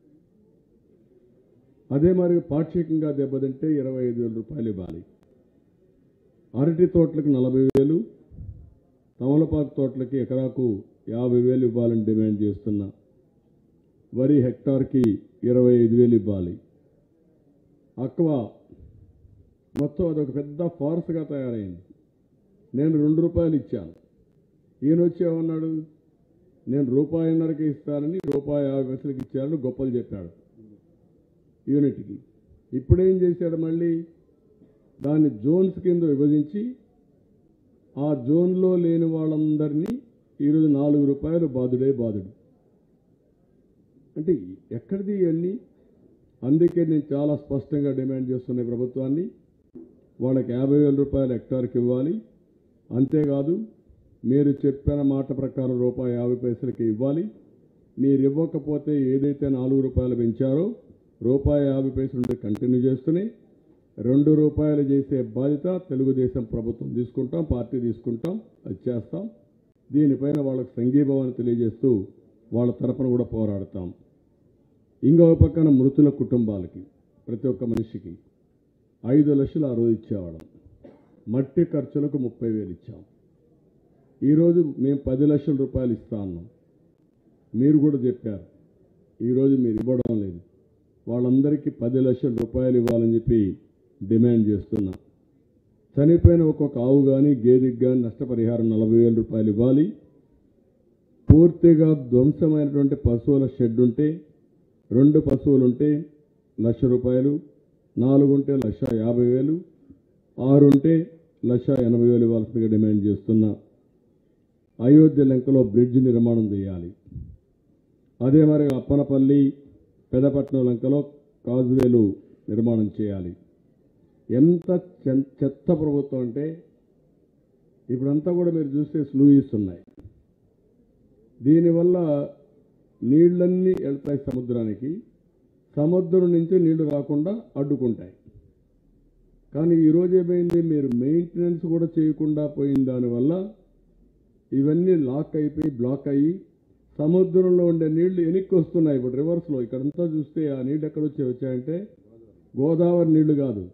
అదే మరి పాక్షికంగా దెబ్బతింటే ఇరవై ఐదు వేల రూపాయలు ఇవ్వాలి అరటి తోటలకు నలభై వేలు తమలపాకు తోటలకి ఎకరాకు యాభై వేలు ఇవ్వాలని డిమాండ్ చేస్తున్నా వరి హెక్టార్కి ఇరవై ఐదు వేలు ఇవ్వాలి అక్వా మొత్తం అదొక పెద్ద ఫార్స్గా తయారైంది నేను రెండు రూపాయలు ఇచ్చాను ఈయన వచ్చి ఏమన్నాడు నేను రూపాయిన్నరకి ఇస్తానని రూపాయి యాభై పైసలకి ఇచ్చానని గొప్పలు చెప్పాడు యూనిట్కి ఇప్పుడేం చేశాడు మళ్ళీ దాన్ని జోన్స్ కింద విభజించి ఆ జోన్లో లేని వాళ్ళందరినీ ఈరోజు నాలుగు రూపాయలు బాధుడే బాధుడు అంటే ఎక్కడిది ఇవన్నీ అందుకే నేను చాలా స్పష్టంగా డిమాండ్ చేస్తున్న ఈ ప్రభుత్వాన్ని వాళ్ళకి యాభై వేల రూపాయలు హెక్టార్కి ఇవ్వాలి అంతేకాదు మీరు చెప్పిన మాట ప్రకారం రూపాయి యాభై పైసలకి ఇవ్వాలి మీరు ఇవ్వకపోతే ఏదైతే నాలుగు రూపాయలు పెంచారో రూపాయి యాభై పైసలు ఉంటే కంటిన్యూ చేస్తూనే రెండు రూపాయలు చేసే బాధ్యత తెలుగుదేశం ప్రభుత్వం తీసుకుంటాం పార్టీ తీసుకుంటాం అది చేస్తాం దీనిపైన వాళ్ళకి సంఘీభావాన్ని తెలియజేస్తూ వాళ్ళ తరపున కూడా పోరాడతాం ఇంకొక పక్కన మృతుల కుటుంబాలకి ప్రతి ఒక్క మనిషికి ఐదు లక్షలు ఆ రోజు ఇచ్చేవాళ్ళం మట్టి ఖర్చులకు ముప్పై వేలు ఇచ్చాం ఈరోజు మేము పది లక్షల రూపాయలు ఇస్తా ఉన్నాం మీరు కూడా చెప్పారు ఈరోజు మీరు ఇవ్వడం లేదు వాళ్ళందరికీ పది లక్షల రూపాయలు ఇవ్వాలని చెప్పి డిమాండ్ చేస్తున్నా చనిపోయిన ఒక్కొక్క ఆవు కానీ గేదెకి కానీ నష్టపరిహారం నలభై వేల రూపాయలు ఇవ్వాలి పూర్తిగా ధ్వంసమైనటువంటి పశువుల షెడ్ ఉంటే రెండు పశువులు ఉంటే లక్ష రూపాయలు నాలుగు ఉంటే లక్ష యాభై వేలు ఆరు ఉంటే లక్ష ఎనభై వేలు ఇవ్వాల్సిందిగా డిమాండ్ చేస్తున్నా అయోధ్య లెంకలో బ్రిడ్జ్ నిర్మాణం చేయాలి అదే మరి అప్పనపల్లి పెదపట్నం లంకలో కాజువేలు నిర్మాణం చేయాలి ఎంత చెన్- చెత్త ప్రభుత్వం అంటే ఇప్పుడంతా కూడా మీరు చూస్తే స్లూయిస్ ఉన్నాయి దీనివల్ల నీళ్ళన్నీ వెళ్తాయి సముద్రానికి సముద్రం నుంచి నీళ్లు రాకుండా అడ్డుకుంటాయి కానీ ఈరోజు ఏమైంది మీరు మెయింటెనెన్స్ కూడా చేయకుండా పోయిన దానివల్ల ఇవన్నీ లాక్ అయిపోయి బ్లాక్ అయ్యి సముద్రంలో ఉండే నీళ్లు వెనక్కి వస్తున్నాయి ఇప్పుడు రివర్స్లో ఇక్కడంతా చూస్తే ఆ నీళ్ళు ఎక్కడ వచ్చి వచ్చాయంటే గోదావరి నీళ్లు కాదు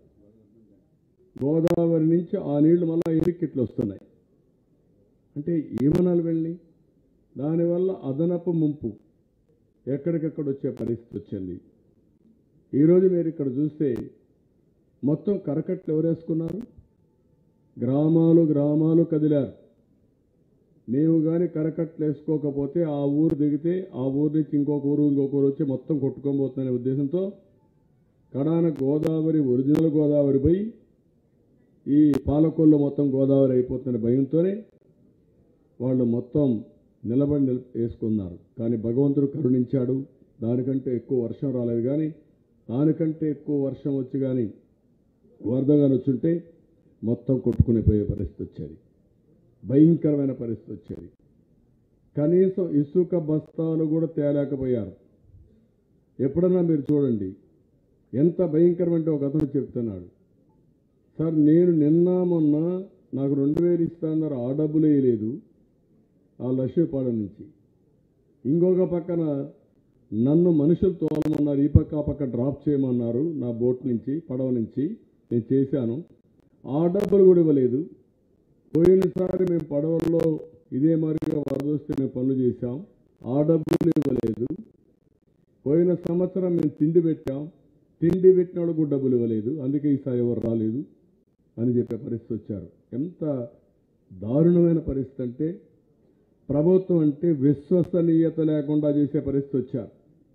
గోదావరి నుంచి ఆ నీళ్లు మళ్ళీ వెనక్కి ఇట్లా వస్తున్నాయి అంటే ఏమనాలి వెళ్ళి దానివల్ల అదనపు ముంపు ఎక్కడికెక్కడ వచ్చే పరిస్థితి వచ్చింది ఈరోజు మీరు ఇక్కడ చూస్తే మొత్తం కరకట్లు ఎవరేసుకున్నారు గ్రామాలు గ్రామాలు కదిలారు మేము కానీ కరకట్లు వేసుకోకపోతే ఆ ఊరు దిగితే ఆ ఊరు నుంచి ఇంకొక ఊరు ఇంకొక ఊరు వచ్చి మొత్తం కొట్టుకోబోతుందనే ఉద్దేశంతో కడాన గోదావరి ఒరిజినల్ గోదావరి పోయి ఈ పాలకొల్లు మొత్తం గోదావరి అయిపోతున్న భయంతోనే వాళ్ళు మొత్తం నిలబడి నిల్ వేసుకున్నారు కానీ భగవంతుడు కరుణించాడు దానికంటే ఎక్కువ వర్షం రాలేదు కానీ దానికంటే ఎక్కువ వర్షం వచ్చి కానీ వరదగాని వచ్చుంటే మొత్తం కొట్టుకుని పోయే పరిస్థితి వచ్చేది భయంకరమైన పరిస్థితి వచ్చేది కనీసం ఇసుక బస్తాలు కూడా తేలేకపోయారు ఎప్పుడన్నా మీరు చూడండి ఎంత భయంకరమంటే ఒక అతను చెప్తున్నాడు సార్ నేను నిన్న మొన్న నాకు రెండు వేలు ఇస్తాన్నారు ఆ డబ్బులు వేయలేదు ఆ లక్ష్మీపాలెం నుంచి ఇంకొక పక్కన నన్ను మనుషులు తోలమన్నారు ఈ పక్క ఆ పక్క డ్రాప్ చేయమన్నారు నా బోట్ నుంచి పడవ నుంచి నేను చేశాను ఆ డబ్బులు కూడా ఇవ్వలేదు పోయినసారి మేము పడవల్లో ఇదే మాదిరిగా వరద వస్తే మేము పనులు చేశాం ఆ డబ్బులు ఇవ్వలేదు పోయిన సంవత్సరం మేము తిండి పెట్టాం తిండి పెట్టిన వాళ్ళకు డబ్బులు ఇవ్వలేదు అందుకే ఈసారి ఎవరు రాలేదు అని చెప్పే పరిస్థితి వచ్చారు ఎంత దారుణమైన పరిస్థితి అంటే ప్రభుత్వం అంటే విశ్వసనీయత లేకుండా చేసే పరిస్థితి వచ్చారు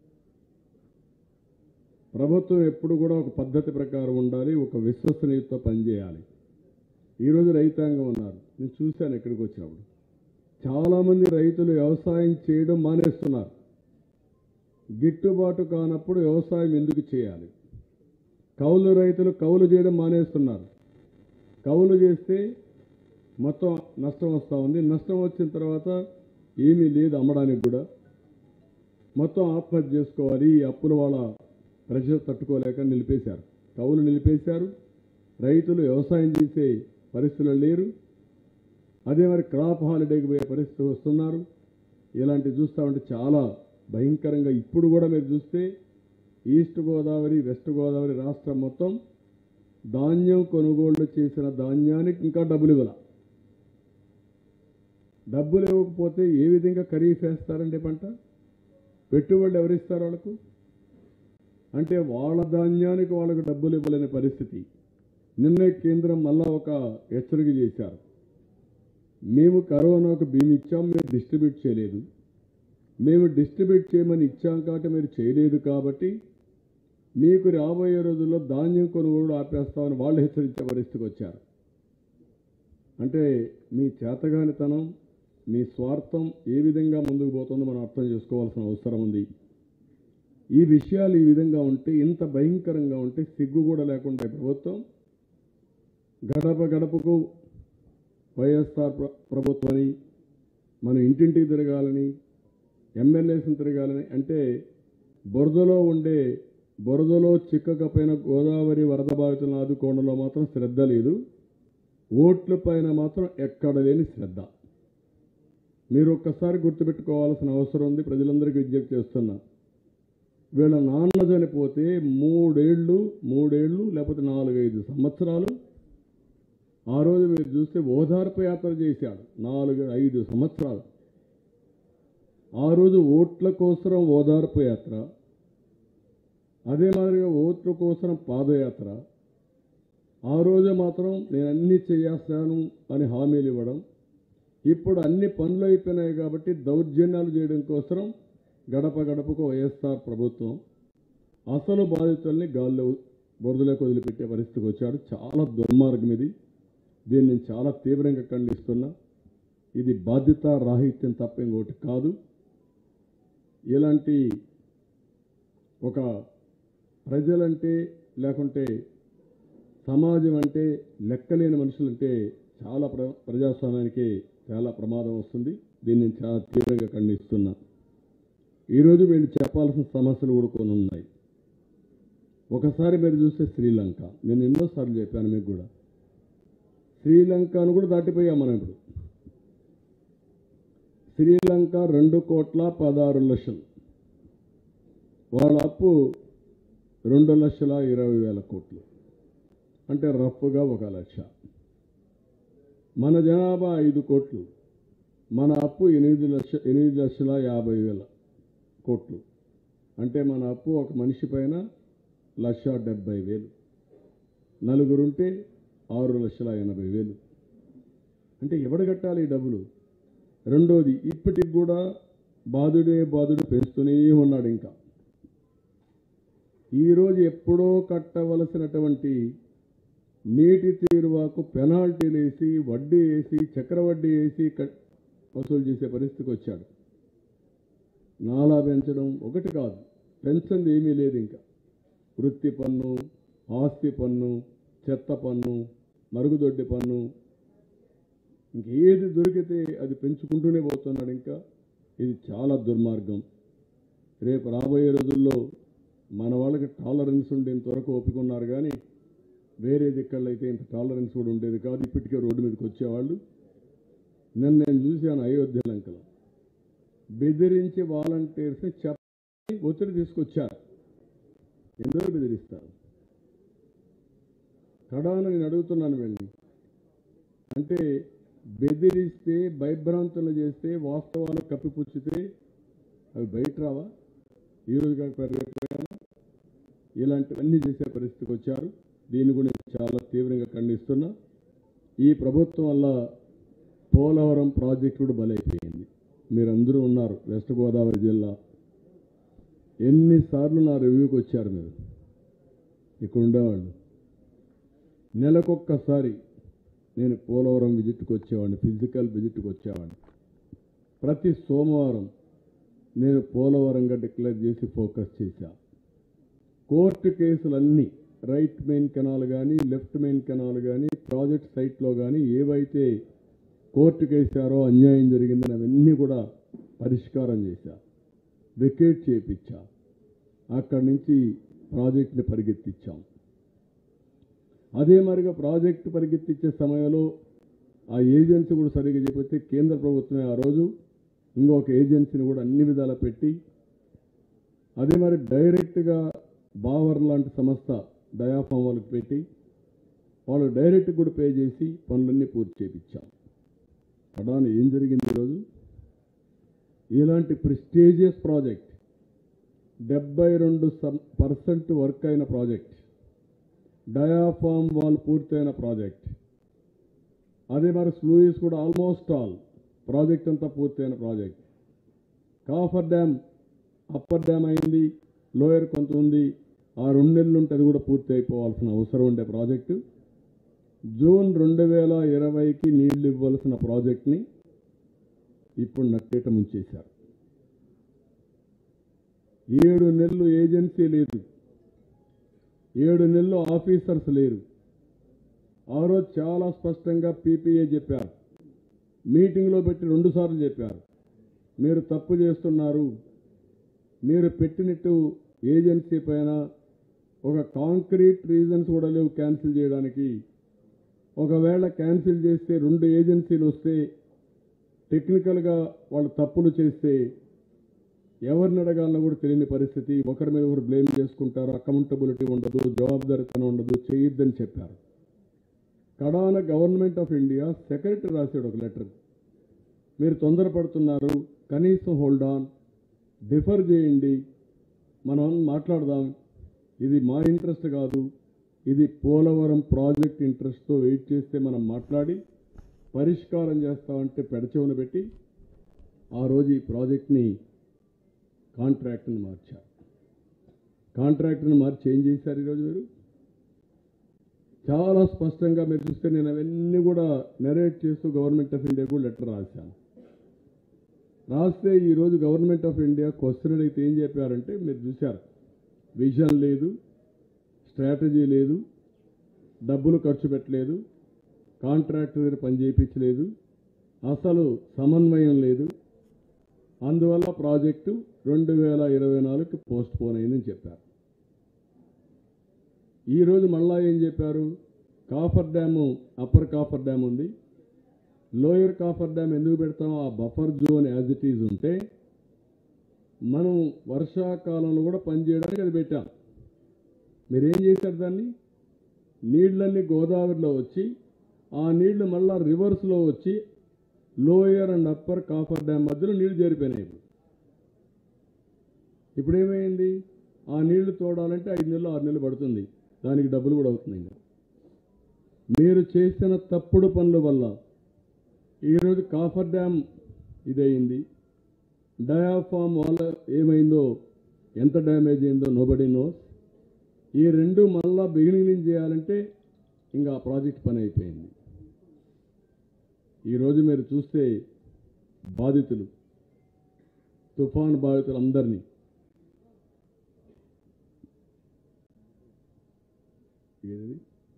ప్రభుత్వం ఎప్పుడు కూడా ఒక పద్ధతి ప్రకారం ఉండాలి ఒక విశ్వసనీయతతో పనిచేయాలి ఈరోజు రైతాంగం ఉన్నారు నేను చూశాను ఇక్కడికి వచ్చినప్పుడు చాలామంది రైతులు వ్యవసాయం చేయడం మానేస్తున్నారు గిట్టుబాటు కానప్పుడు వ్యవసాయం ఎందుకు చేయాలి కౌలు రైతులు కౌలు చేయడం మానేస్తున్నారు కౌలు చేస్తే మొత్తం నష్టం వస్తూ ఉంది నష్టం వచ్చిన తర్వాత ఏమీ లేదు అమ్మడానికి కూడా మొత్తం ఆత్మహత్య చేసుకోవాలి ఈ అప్పుల వాళ్ళ ప్రెషర్ తట్టుకోలేక నిలిపేశారు కౌలు నిలిపేశారు రైతులు వ్యవసాయం చేసే పరిస్థితులు లేరు అదే మరి క్రాప్ హాలిడేకి పోయే పరిస్థితి వస్తున్నారు ఇలాంటివి చూస్తూ ఉంటే చాలా భయంకరంగా ఇప్పుడు కూడా మీరు చూస్తే ఈస్ట్ గోదావరి వెస్ట్ గోదావరి రాష్ట్రం మొత్తం ధాన్యం కొనుగోళ్లు చేసిన ధాన్యానికి ఇంకా డబ్బులు ఇవ్వాల డబ్బులు ఇవ్వకపోతే ఏ విధంగా ఖరీఫ్ వేస్తారండి పంట పెట్టుబడులు ఎవరిస్తారు వాళ్ళకు అంటే వాళ్ళ ధాన్యానికి వాళ్ళకు డబ్బులు ఇవ్వలేని పరిస్థితి నిన్నే కేంద్రం మళ్ళా ఒక హెచ్చరిక చేశారు మేము కరోనాకు భీమి ఇచ్చాం మీరు డిస్ట్రిబ్యూట్ చేయలేదు మేము డిస్ట్రిబ్యూట్ చేయమని ఇచ్చాం కాబట్టి మీరు చేయలేదు కాబట్టి మీకు రాబోయే రోజుల్లో ధాన్యం కొనుగోలు ఆపేస్తామని వాళ్ళు హెచ్చరించే పరిస్థితికి వచ్చారు అంటే మీ చేతగానితనం మీ స్వార్థం ఏ విధంగా ముందుకు పోతుందో మనం అర్థం చేసుకోవాల్సిన అవసరం ఉంది ఈ విషయాలు ఈ విధంగా ఉంటే ఇంత భయంకరంగా ఉంటే సిగ్గు కూడా లేకుండా ఈ ప్రభుత్వం గడప గడపకు వైఎస్ఆర్ ప్ర- ప్రభుత్వని మనం ఇంటింటికి తిరగాలని ఎమ్మెల్యేస్ని తిరగాలని అంటే బురదలో ఉండే బురదలో చిక్కకపోయిన గోదావరి వరద బాధితులను ఆదుకోవడంలో మాత్రం శ్రద్ధ లేదు ఓట్ల పైన మాత్రం ఎక్కడ లేని శ్రద్ధ మీరు ఒక్కసారి గుర్తుపెట్టుకోవాల్సిన అవసరం ఉంది ప్రజలందరికీ విజ్ఞప్తి చేస్తున్నా వీళ్ళ నాన్న చనిపోతే మూడేళ్ళు మూడేళ్ళు లేకపోతే నాలుగైదు సంవత్సరాలు ఆ రోజు మీరు చూస్తే ఓదార్పు యాత్ర చేశాడు నాలుగు ఐదు సంవత్సరాలు ఆ రోజు ఓట్ల కోసం ఓదార్పు యాత్ర అదే మాదిరిగా ఓట్ల కోసం పాదయాత్ర ఆ రోజు మాత్రం నేను అన్ని చేస్తాను అని హామీలు ఇవ్వడం ఇప్పుడు అన్ని పనులు అయిపోయినాయి కాబట్టి దౌర్జన్యాలు చేయడం కోసం గడప గడపకు వైఎస్ఆర్ ప్రభుత్వం అసలు బాధితుల్ని గాల్లో బురదలోకి వదిలిపెట్టే పరిస్థితికి వచ్చాడు చాలా దుర్మార్గం ఇది దీన్ని నేను చాలా తీవ్రంగా ఖండిస్తున్నా ఇది బాధ్యత రాహిత్యం తప్ప ఇంకోటి కాదు ఇలాంటి ఒక ప్రజలంటే లేకుంటే సమాజం అంటే లెక్కలేని మనుషులంటే చాలా ప్ర ప్రజాస్వామ్యానికి చాలా ప్రమాదం వస్తుంది దీన్ని నేను చాలా తీవ్రంగా ఖండిస్తున్నా ఈరోజు వీళ్ళు చెప్పాల్సిన సమస్యలు కూడా కొన్ని ఉన్నాయి ఒకసారి మీరు చూస్తే శ్రీలంక నేను ఎన్నోసార్లు చెప్పాను మీకు కూడా శ్రీలంకను కూడా దాటిపోయాం మనం ఇప్పుడు శ్రీలంక రెండు కోట్ల పదహారు లక్షలు వాళ్ళ అప్పు రెండు లక్షల ఇరవై వేల కోట్లు అంటే రఫ్గా ఒక లక్ష మన జనాభా ఐదు కోట్లు మన అప్పు ఎనిమిది లక్ష ఎనిమిది లక్షల యాభై వేల కోట్లు అంటే మన అప్పు ఒక మనిషి పైన లక్ష డెబ్బై వేలు నలుగురుంటే ఆరు లక్షల ఎనభై వేలు అంటే ఎవడు కట్టాలి ఈ డబ్బులు రెండోది ఇప్పటికి కూడా బాధుడే బాధుడు పెంచుతూనే ఉన్నాడు ఇంకా ఈరోజు ఎప్పుడో కట్టవలసినటువంటి నీటి తీరువాకు పెనాల్టీలు వేసి వడ్డీ వేసి చక్రవడ్డీ వేసి కట్- వసూలు చేసే పరిస్థితికి వచ్చాడు నాలా పెంచడం ఒకటి కాదు పెంచంది ఏమీ లేదు ఇంకా వృత్తి పన్ను ఆస్తి పన్ను చెత్త పన్ను మరుగుదొడ్డి పన్ను ఇంకేది దొరికితే అది పెంచుకుంటూనే పోతున్నాడు ఇంకా ఇది చాలా దుర్మార్గం రేపు రాబోయే రోజుల్లో మన వాళ్ళకి టాలరెన్స్ ఉండేంత వరకు ఒప్పుకున్నారు కానీ వేరే దిక్కల్లో అయితే ఇంత టాలరెన్స్ కూడా ఉండేది కాదు ఇప్పటికే రోడ్డు మీదకి వచ్చేవాళ్ళు నిన్న నేను చూశాను అయోధ్య లంకలో బెదిరించి వాలంటీర్స్ని చెప్పి ఒత్తిడి తీసుకొచ్చారు ఎందుకు బెదిరిస్తారు కడాన నేను అడుగుతున్నాను వెళ్ళి అంటే బెదిరిస్తే భయభ్రాంతులు చేస్తే వాస్తవాలు కప్పిపుచ్చితే అవి బయట రావా ఈ రోజు కాక రేపు ఇలాంటివన్నీ చేసే పరిస్థితికి వచ్చారు దీన్ని కూడా నేను చాలా తీవ్రంగా ఖండిస్తున్నా ఈ ప్రభుత్వం వల్ల పోలవరం ప్రాజెక్టు కూడా బలైపోయింది మీరందరూ ఉన్నారు వెస్ట్ గోదావరి జిల్లా ఎన్నిసార్లు నా రివ్యూకి వచ్చారు మీరు ఇక్కడ ఉండేవాళ్ళు నెలకొక్కసారి నేను పోలవరం విజిట్కి వచ్చేవాడిని ఫిజికల్ విజిట్కి వచ్చేవాడిని ప్రతి సోమవారం నేను పోలవరంగా డిక్లేర్ చేసి ఫోకస్ చేశా కోర్టు కేసులన్నీ రైట్ మెయిన్ కెనాల్ కానీ లెఫ్ట్ మెయిన్ కెనాల్ కానీ ప్రాజెక్ట్ సైట్లో కానీ ఏవైతే కోర్టు కేసారో అన్యాయం జరిగిందని అవన్నీ కూడా పరిష్కారం చేశా వికెట్ చేయించా అక్కడి నుంచి ప్రాజెక్ట్ని పరిగెత్తించాం అదే మరిగా ప్రాజెక్టు పరిగెత్తించే సమయంలో ఆ ఏజెన్సీ కూడా సరిగ్గా చెప్పితే కేంద్ర ప్రభుత్వమే ఆ రోజు ఇంకొక ఏజెన్సీని కూడా అన్ని విధాలా పెట్టి అదే మరి డైరెక్ట్గా బావర్ లాంటి సంస్థ డయాఫామ్ వాళ్ళకి పెట్టి వాళ్ళు డైరెక్ట్ కూడా పే చేసి పనులన్నీ పూర్తి చేయించాం కడాన ఏం జరిగింది ఈరోజు ఇలాంటి ప్రెస్టీజియస్ ప్రాజెక్ట్ డెబ్బై రెండు పర్సెంట్ వర్క్ అయిన ప్రాజెక్ట్ డయాఫామ్ వాల్ పూర్తయిన ప్రాజెక్ట్ అదే మరి స్లూయిస్ కూడా ఆల్మోస్ట్ ఆల్ ప్రాజెక్ట్ అంతా పూర్తయిన project coffer dam upper dam అయింది లోయర్ కొంత ఉంది ఆ రెండు నెలలు ఉంటే అది కూడా పూర్తి అయిపోవాల్సిన అవసరం ఉండే ప్రాజెక్టు జూన్ రెండు వేల ఇరవైకి నీళ్లు ఇవ్వాల్సిన ప్రాజెక్ట్ని ఇప్పుడు నట్టేట ముంచేశారు ఏడు నెలలు ఏజెన్సీ లేదు ఏడు నెలలు ఆఫీసర్స్ లేరు ఆ రోజు చాలా స్పష్టంగా పీపీఏ చెప్పారు మీటింగ్లో పెట్టి రెండుసార్లు చెప్పారు మీరు తప్పు చేస్తున్నారు మీరు పెట్టినట్టు ఏజెన్సీ పైన ఒక కాంక్రీట్ రీజన్స్ కూడా లేవు క్యాన్సిల్ చేయడానికి ఒకవేళ క్యాన్సిల్ చేస్తే రెండు ఏజెన్సీలు వస్తే టెక్నికల్గా వాళ్ళు తప్పులు చేస్తే ఎవరిని అడగాలన్నా కూడా తెలియని పరిస్థితి ఒకరి మీద ఒకరు బ్లేమ్ చేసుకుంటారు అకౌంటబిలిటీ ఉండదు జవాబుదారితనం ఉండదు చేయొద్దని చెప్పారు కడాన గవర్నమెంట్ ఆఫ్ ఇండియా సెక్రటరీ రాశాడు ఒక లెటర్ మీరు తొందరపడుతున్నారు కనీసం హోల్డ్ ఆన్ డిఫర్ చేయండి మనం మాట్లాడదాం ఇది మా ఇంట్రెస్ట్ కాదు ఇది పోలవరం ప్రాజెక్ట్ ఇంట్రెస్ట్తో వెయిట్ చేస్తే మనం మాట్లాడి పరిష్కారం చేస్తామంటే పెడచెవున పెట్టి ఆ రోజు ఈ ప్రాజెక్ట్ని కాంట్రాక్ట్ని మార్చారు కాంట్రాక్ట్ని మార్చి ఏం చేశారు ఈరోజు మీరు చాలా స్పష్టంగా మీరు చూస్తే నేను అవన్నీ కూడా నెరేట్ చేస్తూ గవర్నమెంట్ ఆఫ్ ఇండియా కూడా లెటర్ రాశాను రాస్తే ఈరోజు గవర్నమెంట్ ఆఫ్ ఇండియా క్వశ్చన్ అడిగితే ఏం చెప్పారంటే మీరు చూశారు విజన్ లేదు స్ట్రాటజీ లేదు డబ్బులు ఖర్చు పెట్టలేదు కాంట్రాక్టర్ దగ్గర పని చేయించలేదు అసలు సమన్వయం లేదు అందువల్ల ప్రాజెక్టు రెండు వేల ఇరవై నాలుగుకి పోస్ట్ పోన్ అయిందని చెప్పారు ఈరోజు మళ్ళా ఏం చెప్పారు coffer dam upper coffer dam ఉంది లోయర్ కాఫర్ డ్యామ్ ఎందుకు పెడతాం ఆ buffer zone as it is ఉంటే మనం వర్షాకాలంలో కూడా పనిచేయడానికి అది పెట్టాం మీరేం చేశారు దాన్ని నీళ్ళన్నీ గోదావరిలో వచ్చి ఆ నీళ్లు మళ్ళా రివర్స్లో వచ్చి lower and upper coffer dam మధ్యలో నీళ్లు చేరిపోయినాయి ఇప్పుడు ఇప్పుడు ఏమైంది ఆ నీళ్లు తోడాలంటే ఐదు నెలలు ఆరు నెలలు పడుతుంది దానికి డబ్బులు కూడా అవుతుంది ఇంకా మీరు చేసిన తప్పుడు పనుల వల్ల ఈరోజు కాఫర్ డ్యామ్ ఇదయింది డయాఫామ్ వాళ్ళ ఏమైందో ఎంత డ్యామేజ్ అయిందో నోబడి నోస్ ఈ రెండు మళ్ళా బిగినింగ్ నుంచి చేయాలంటే ఇంకా ఆ ప్రాజెక్ట్ పని అయిపోయింది ఈరోజు మీరు చూస్తే బాధితులు తుఫాన్ బాధితులు అందరినీ ఏది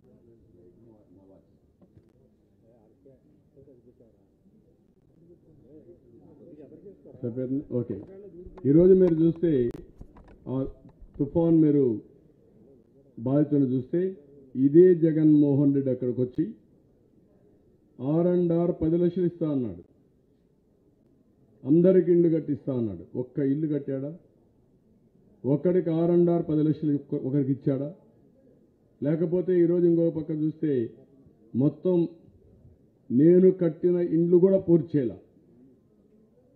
చెప్పారు ఓకే ఈరోజు మీరు చూస్తే ఆ తుఫాన్ మీరు బాధితులను చూస్తే ఇదే జగన్మోహన్ రెడ్డి అక్కడికి వచ్చి ఆర్ అండ్ ఆర్ పది లక్షలు ఇస్తా అన్నాడు అందరికి ఇల్లు కట్టిస్తా అన్నాడు ఒక్క ఇల్లు కట్టాడా ఒక్కడికి ఆర్ అండ్ ఆర్ పది లక్షలు ఒక్క- ఒకరికి ఇచ్చాడా లేకపోతే ఈరోజు ఇంకో పక్క చూస్తే మొత్తం నేను కట్టిన ఇండ్లు కూడా పూర్తి చేయాల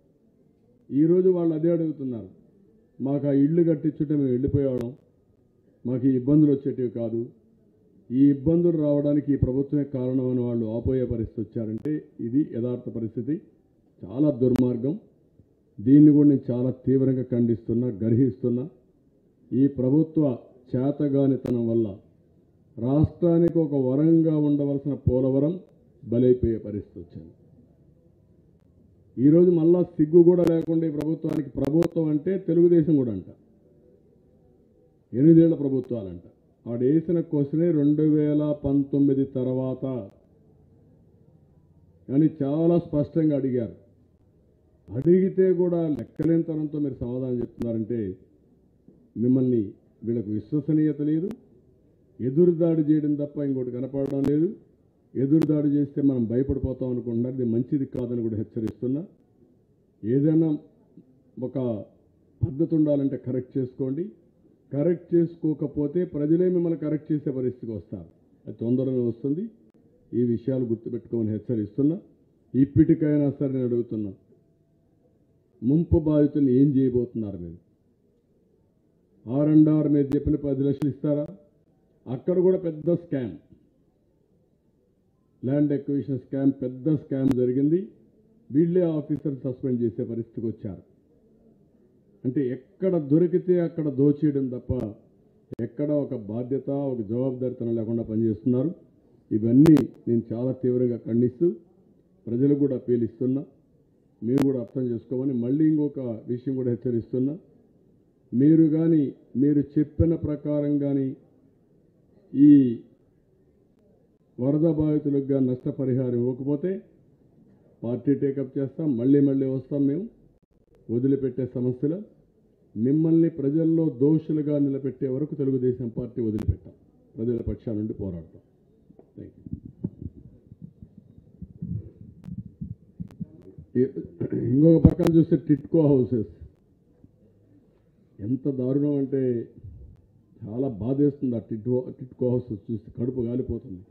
ఈరోజు వాళ్ళు అదే అడుగుతున్నారు మాకు ఆ ఇల్లు కట్టించుంటే మేము వెళ్ళిపోయేవాళ్ళం మాకు ఈ ఇబ్బందులు వచ్చేటివి కాదు ఈ ఇబ్బందులు రావడానికి ఈ ప్రభుత్వమే కారణం అని వాళ్ళు ఆపోయే పరిస్థితి వచ్చారంటే ఇది యథార్థ పరిస్థితి చాలా దుర్మార్గం దీన్ని కూడా నేను చాలా తీవ్రంగా ఖండిస్తున్నా గర్హిస్తున్నా ఈ ప్రభుత్వ చేతగానితనం వల్ల రాష్ట్రానికి ఒక వరంగా ఉండవలసిన పోలవరం బలైపోయే పరిస్థితి వచ్చింది ఈరోజు మళ్ళా సిగ్గు కూడా లేకుండా ఈ ప్రభుత్వానికి ప్రభుత్వం అంటే తెలుగుదేశం కూడా అంట ఎనిమిదేళ్ల ప్రభుత్వాలంట ఆడు వేసిన క్వశ్చనే రెండు వేల పంతొమ్మిది తర్వాత అని చాలా స్పష్టంగా అడిగారు అడిగితే కూడా లెక్కలేనితనంతో మీరు సమాధానం చెప్తున్నారంటే మిమ్మల్ని వీళ్ళకు విశ్వసనీయత లేదు ఎదురుదాడి చేయడం తప్ప ఇంకోటి కనపడడం లేదు ఎదురుదాడి చేస్తే మనం భయపడిపోతాం అనుకుంటున్నారు ఇది మంచిది కాదని కూడా హెచ్చరిస్తున్నా ఏదైనా ఒక పద్ధతి ఉండాలంటే కరెక్ట్ చేసుకోండి కరెక్ట్ చేసుకోకపోతే ప్రజలే మిమ్మల్ని కరెక్ట్ చేసే పరిస్థితికి వస్తారు అది తొందరగా వస్తుంది ఈ విషయాలు గుర్తుపెట్టుకోమని హెచ్చరిస్తున్నా ఇప్పటికైనా సరే నేను అడుగుతున్నా ముంపు బాధితుల్ని ఏం చేయబోతున్నారు మీరు ఆర్ అండ్ ఆర్ మీరు చెప్పిన పది లక్షలు ఇస్తారా అక్కడ కూడా పెద్ద స్కామ్ ల్యాండ్ ఎక్విజిషన్ స్కామ్ పెద్ద స్కామ్ జరిగింది వీళ్ళే ఆఫీసర్ సస్పెండ్ చేసే పరిస్థితికి వచ్చారు అంటే ఎక్కడ దొరికితే అక్కడ దోచేయడం తప్ప ఎక్కడ ఒక బాధ్యత ఒక జవాబుదారితనం లేకుండా పనిచేస్తున్నారు ఇవన్నీ నేను చాలా తీవ్రంగా ఖండిస్తూ ప్రజలకు కూడా అప్పీల్ ఇస్తున్నా మీరు కూడా అర్థం చేసుకోమని మళ్ళీ ఇంకొక విషయం కూడా హెచ్చరిస్తున్నా మీరు కానీ మీరు చెప్పిన ప్రకారం కానీ ఈ వరద బాధితులకు కానీ నష్టపరిహారం ఇవ్వకపోతే పార్టీ టేకప్ చేస్తాం మళ్ళీ మళ్ళీ వస్తాం మేము వదిలిపెట్టే సమస్యలు మిమ్మల్ని ప్రజల్లో దోషులుగా నిలబెట్టే వరకు తెలుగుదేశం పార్టీ వదిలిపెట్టాం ప్రజల పక్షాల నుండి పోరాడతాం థ్యాంక్ యూ ఇంకొక పక్కన చూస్తే టిట్కో హౌసెస్ ఎంత దారుణం అంటే చాలా బాధేస్తుంది ఆ టిట్కో టిట్కో హౌసెస్ చూస్తే కడుపు గాలిపోతుంది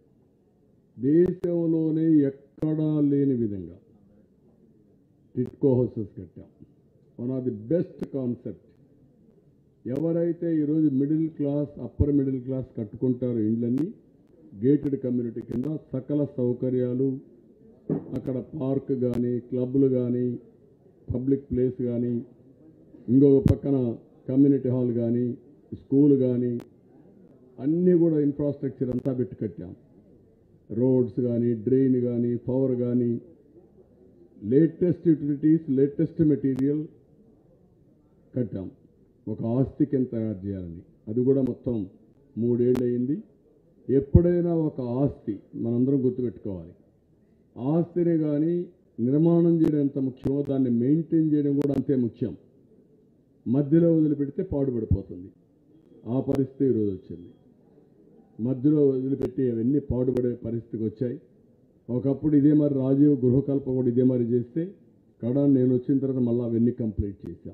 దేశంలోనే ఎక్కడా లేని విధంగా టిట్కో హౌసెస్ కట్టాం one of the best concept ఎవరైతే ఈరోజు middle class upper middle class కట్టుకుంటారో ఇండ్లన్నీ గేటెడ్ కమ్యూనిటీ కింద సకల సౌకర్యాలు అక్కడ పార్క్ కానీ క్లబ్లు కానీ పబ్లిక్ ప్లేస్ కానీ ఇంకొక పక్కన కమ్యూనిటీ హాల్ కానీ స్కూల్ కానీ అన్నీ కూడా ఇన్ఫ్రాస్ట్రక్చర్ అంతా పెట్టి కట్టాం రోడ్స్ కానీ డ్రైన్ కానీ పవర్ కానీ లేటెస్ట్ యూటిలిటీస్ లేటెస్ట్ మెటీరియల్ కట్టాం ఒక ఆస్తి కింద తయారు చేయాలని అది కూడా మొత్తం మూడేళ్ళు అయింది ఎప్పుడైనా ఒక ఆస్తి మనందరం గుర్తుపెట్టుకోవాలి ఆస్తిని కానీ నిర్మాణం చేయడం ఎంత ముఖ్యమో దాన్ని మెయింటైన్ చేయడం కూడా అంతే ముఖ్యం మధ్యలో వదిలిపెడితే పాడుపడిపోతుంది ఆ పరిస్థితి ఈరోజు వచ్చింది మధ్యలో వదిలిపెట్టి అవన్నీ పాడుపడే పరిస్థితికి వచ్చాయి ఒకప్పుడు ఇదే మరి రాజీవ్ గృహకల్ప కూడా ఇదే మరి చేస్తే కడ నేను వచ్చిన తర్వాత మళ్ళీ అవన్నీ కంప్లీట్ చేశాం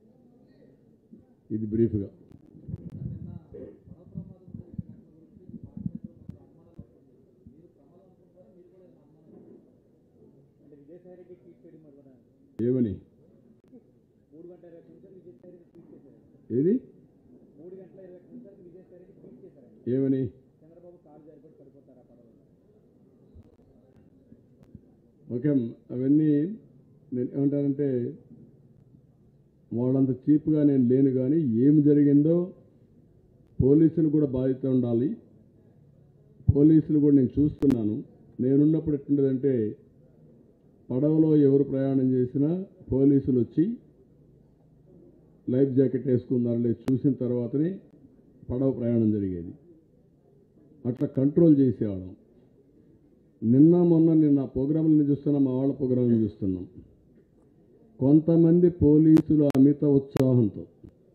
ఇది బ్రీఫ్గా ఏమని ఏది ఏమని ఓకే అవన్నీ నేను ఏమంటానంటే వాళ్ళంత చీప్గా నేను లేను కానీ ఏమి జరిగిందో పోలీసులు కూడా బాధ్యత ఉండాలి పోలీసులు కూడా నేను చూస్తున్నాను నేనున్నప్పుడు ఎట్లుండదంటే పడవలో ఎవరు ప్రయాణం చేసినా పోలీసులు వచ్చి లైఫ్ జాకెట్ వేసుకున్నారో లేదు చూసిన తర్వాతనే పడవ ప్రయాణం జరిగేది అట్లా కంట్రోల్ చేసేవాళ్ళం నిన్న మొన్న నిన్న ప్రోగ్రాంలను చూస్తున్నాం మా వాళ్ళ ప్రోగ్రాంలను చూస్తున్నాం కొంతమంది పోలీసులు అమిత ఉత్సాహంతో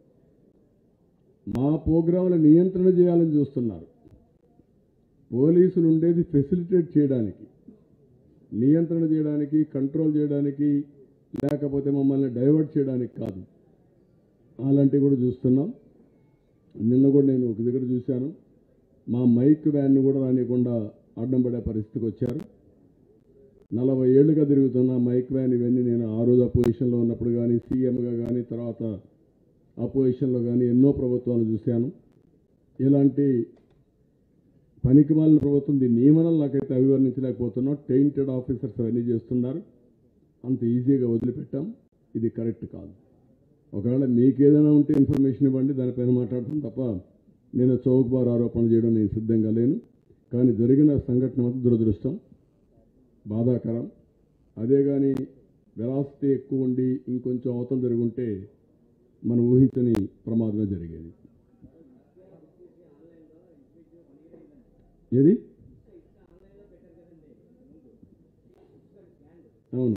మా ప్రోగ్రాంల నియంత్రణ చేయాలని చూస్తున్నారు పోలీసులు ఉండేది ఫెసిలిటేట్ చేయడానికి నియంత్రణ చేయడానికి కంట్రోల్ చేయడానికి లేకపోతే మమ్మల్ని డైవర్ట్ చేయడానికి కాదు అలాంటివి కూడా చూస్తున్నాం నిన్న కూడా నేను ఒక దగ్గర చూశాను మా మైక్ వ్యాన్ని కూడా రానియకుండా అడ్డం పడే పరిస్థితికి వచ్చారు నలభై ఏళ్ళుగా తిరుగుతున్న మైక్ వ్యాన్ ఇవన్నీ నేను ఆ రోజు అపోజిషన్లో ఉన్నప్పుడు కానీ సీఎంగా కానీ తర్వాత అపోజిషన్లో కానీ ఎన్నో ప్రభుత్వాలు చూశాను ఇలాంటి పనికిమాలిన ప్రభుత్వం దీని నియమనాలు నాకైతే అభివర్ణించలేకపోతున్నాం టెయింటెడ్ ఆఫీసర్స్ అవన్నీ చేస్తున్నారు అంత ఈజీగా వదిలిపెట్టాం ఇది కరెక్ట్ కాదు ఒకవేళ మీకు ఏదైనా ఉంటే ఇన్ఫర్మేషన్ ఇవ్వండి దానిపైన మాట్లాడతాం తప్ప నేను చౌకబారు ఆరోపణలు చేయడం నేను సిద్ధంగా లేను కానీ జరిగిన సంఘటన మాత్రం దురదృష్టం బాధాకరం అదే కానీ వెలాసిటీ ఎక్కువ ఉండి ఇంకొంచెం అవతల జరుగుంటే మనం ఊహించని ప్రమాదమే జరిగేది ఏది అవును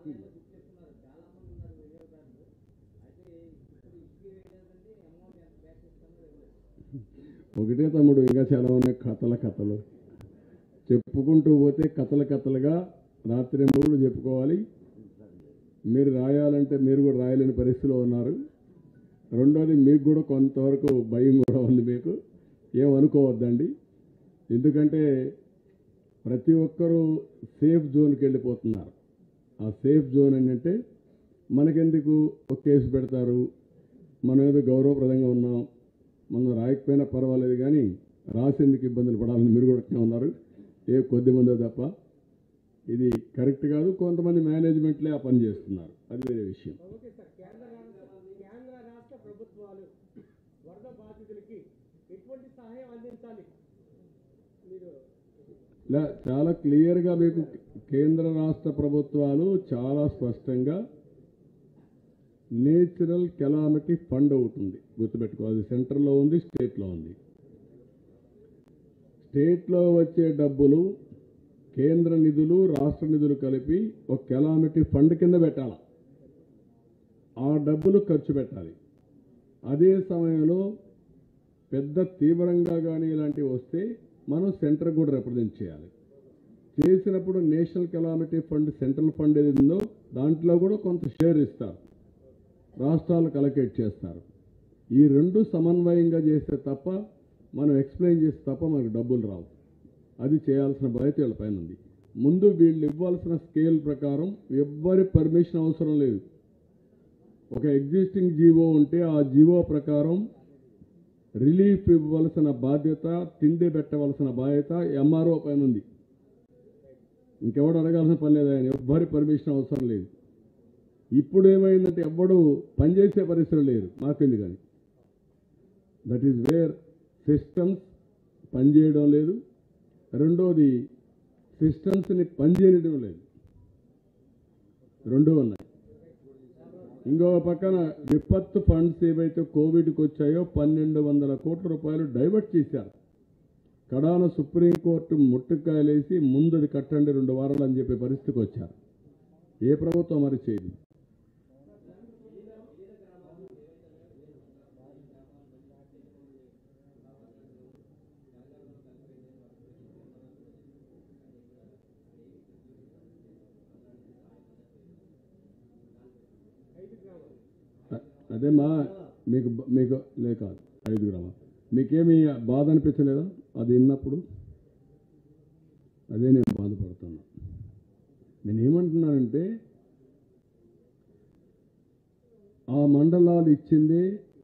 ఒకటే తమ్ముడు ఇంకా చాలా ఉన్నాయి కథల కథలు చెప్పుకుంటూ పోతే కథల కథలుగా రాత్రి మూడు చెప్పుకోవాలి మీరు రాయాలంటే మీరు కూడా రాయలేని పరిస్థితిలో ఉన్నారు రెండోది మీకు కూడా కొంతవరకు భయం కూడా ఉంది మీకు ఏమనుకోవద్దండి ఎందుకంటే ప్రతి ఒక్కరూ సేఫ్ జోన్కి వెళ్ళిపోతున్నారు ఆ సేఫ్ జోన్ ఏంటంటే మనకెందుకు ఒక కేసు పెడతారు మనం ఏదో గౌరవప్రదంగా ఉన్నాం మనం రాయకపోయినా పర్వాలేదు కానీ రాసేందుకు ఇబ్బందులు పడాలని మీరు కూడా అట్నే ఉన్నారు ఏ కొద్ది మందో తప్ప ఇది కరెక్ట్ కాదు కొంతమంది మేనేజ్మెంట్లే ఆ పని చేస్తున్నారు అది వేరే విషయం ఓకే సార్ కేంద్ర రాష్ట్ర కేంద్ర రాష్ట్ర ప్రభుత్వాలు వరద బాధితులకి ఎటువంటి సహాయం అందించాలి మీరు ఇలా చాలా క్లియర్గా మీకు కేంద్ర రాష్ట్ర ప్రభుత్వాలు చాలా స్పష్టంగా నేచురల్ కెలామిటీ ఫండ్ ఒకటి ఉంది గుర్తుపెట్టుకోవాలి సెంటర్లో ఉంది స్టేట్లో ఉంది స్టేట్లో వచ్చే డబ్బులు కేంద్ర నిధులు రాష్ట్ర నిధులు కలిపి ఒక కెలామిటీ ఫండ్ కింద పెట్టాలి ఆ డబ్బులు ఖర్చు పెట్టాలి అదే సమయంలో పెద్ద తీవ్రంగా కానీ ఇలాంటివి వస్తే మనం సెంటర్ కూడా రిప్రజెంట్ చేయాలి చేసినప్పుడు national calamity fund central fund ఏది ఉందో దాంట్లో కూడా కొంత షేర్ ఇస్తారు రాష్ట్రాలు కలెక్ట్ చేస్తారు ఈ రెండు సమన్వయంగా చేస్తే తప్ప మనం ఎక్స్ప్లెయిన్ చేస్తే తప్ప మనకు డబ్బులు రావు అది చేయాల్సిన బాధ్యత వీళ్ళ పైన ఉంది ముందు వీళ్ళు ఇవ్వాల్సిన స్కేల్ ప్రకారం ఎవ్వరి పర్మిషన్ అవసరం లేదు ఒక ఎగ్జిస్టింగ్ జీవో ఉంటే ఆ జీవో ప్రకారం రిలీఫ్ ఇవ్వవలసిన బాధ్యత తిండి పెట్టవలసిన బాధ్యత ఎంఆర్ఓ పైన ఉంది ఇంకెవడు అడగాల్సిన పని లేదు ఆయన ఎవ్వరి పర్మిషన్ అవసరం లేదు ఇప్పుడు ఏమైందంటే ఎవ్వడు పనిచేసే పరిస్థితులు లేరు మాకెందుకు కానీ దట్ ఈజ్ వేర్ సిస్టమ్స్ పనిచేయడం లేదు రెండోది సిస్టమ్స్ని పనిచేయడం లేదు రెండు ఉన్నాయి ఇంకో పక్కన విపత్తు ఫండ్స్ ఏవైతే కోవిడ్కి వచ్చాయో పన్నెండు వందల కోట్ల రూపాయలు డైవర్ట్ చేశారు కడాన సుప్రీంకోర్టు ముట్టుకాయలేసి ముందది కట్టండి రెండు వారాలు అని చెప్పే పరిస్థితికి వచ్చారు ఏ ప్రభుత్వం మరి చేయదు అ- అదే మా మీకు బ- మీకు లే కాదు ఐదు గ్రామ మీకేమి బాధ అనిపించలేదా అది విన్నప్పుడు అదే నేను బాధపడుతున్నా నేను ఏమంటున్నానంటే ఆ మండలాలు ఇచ్చింది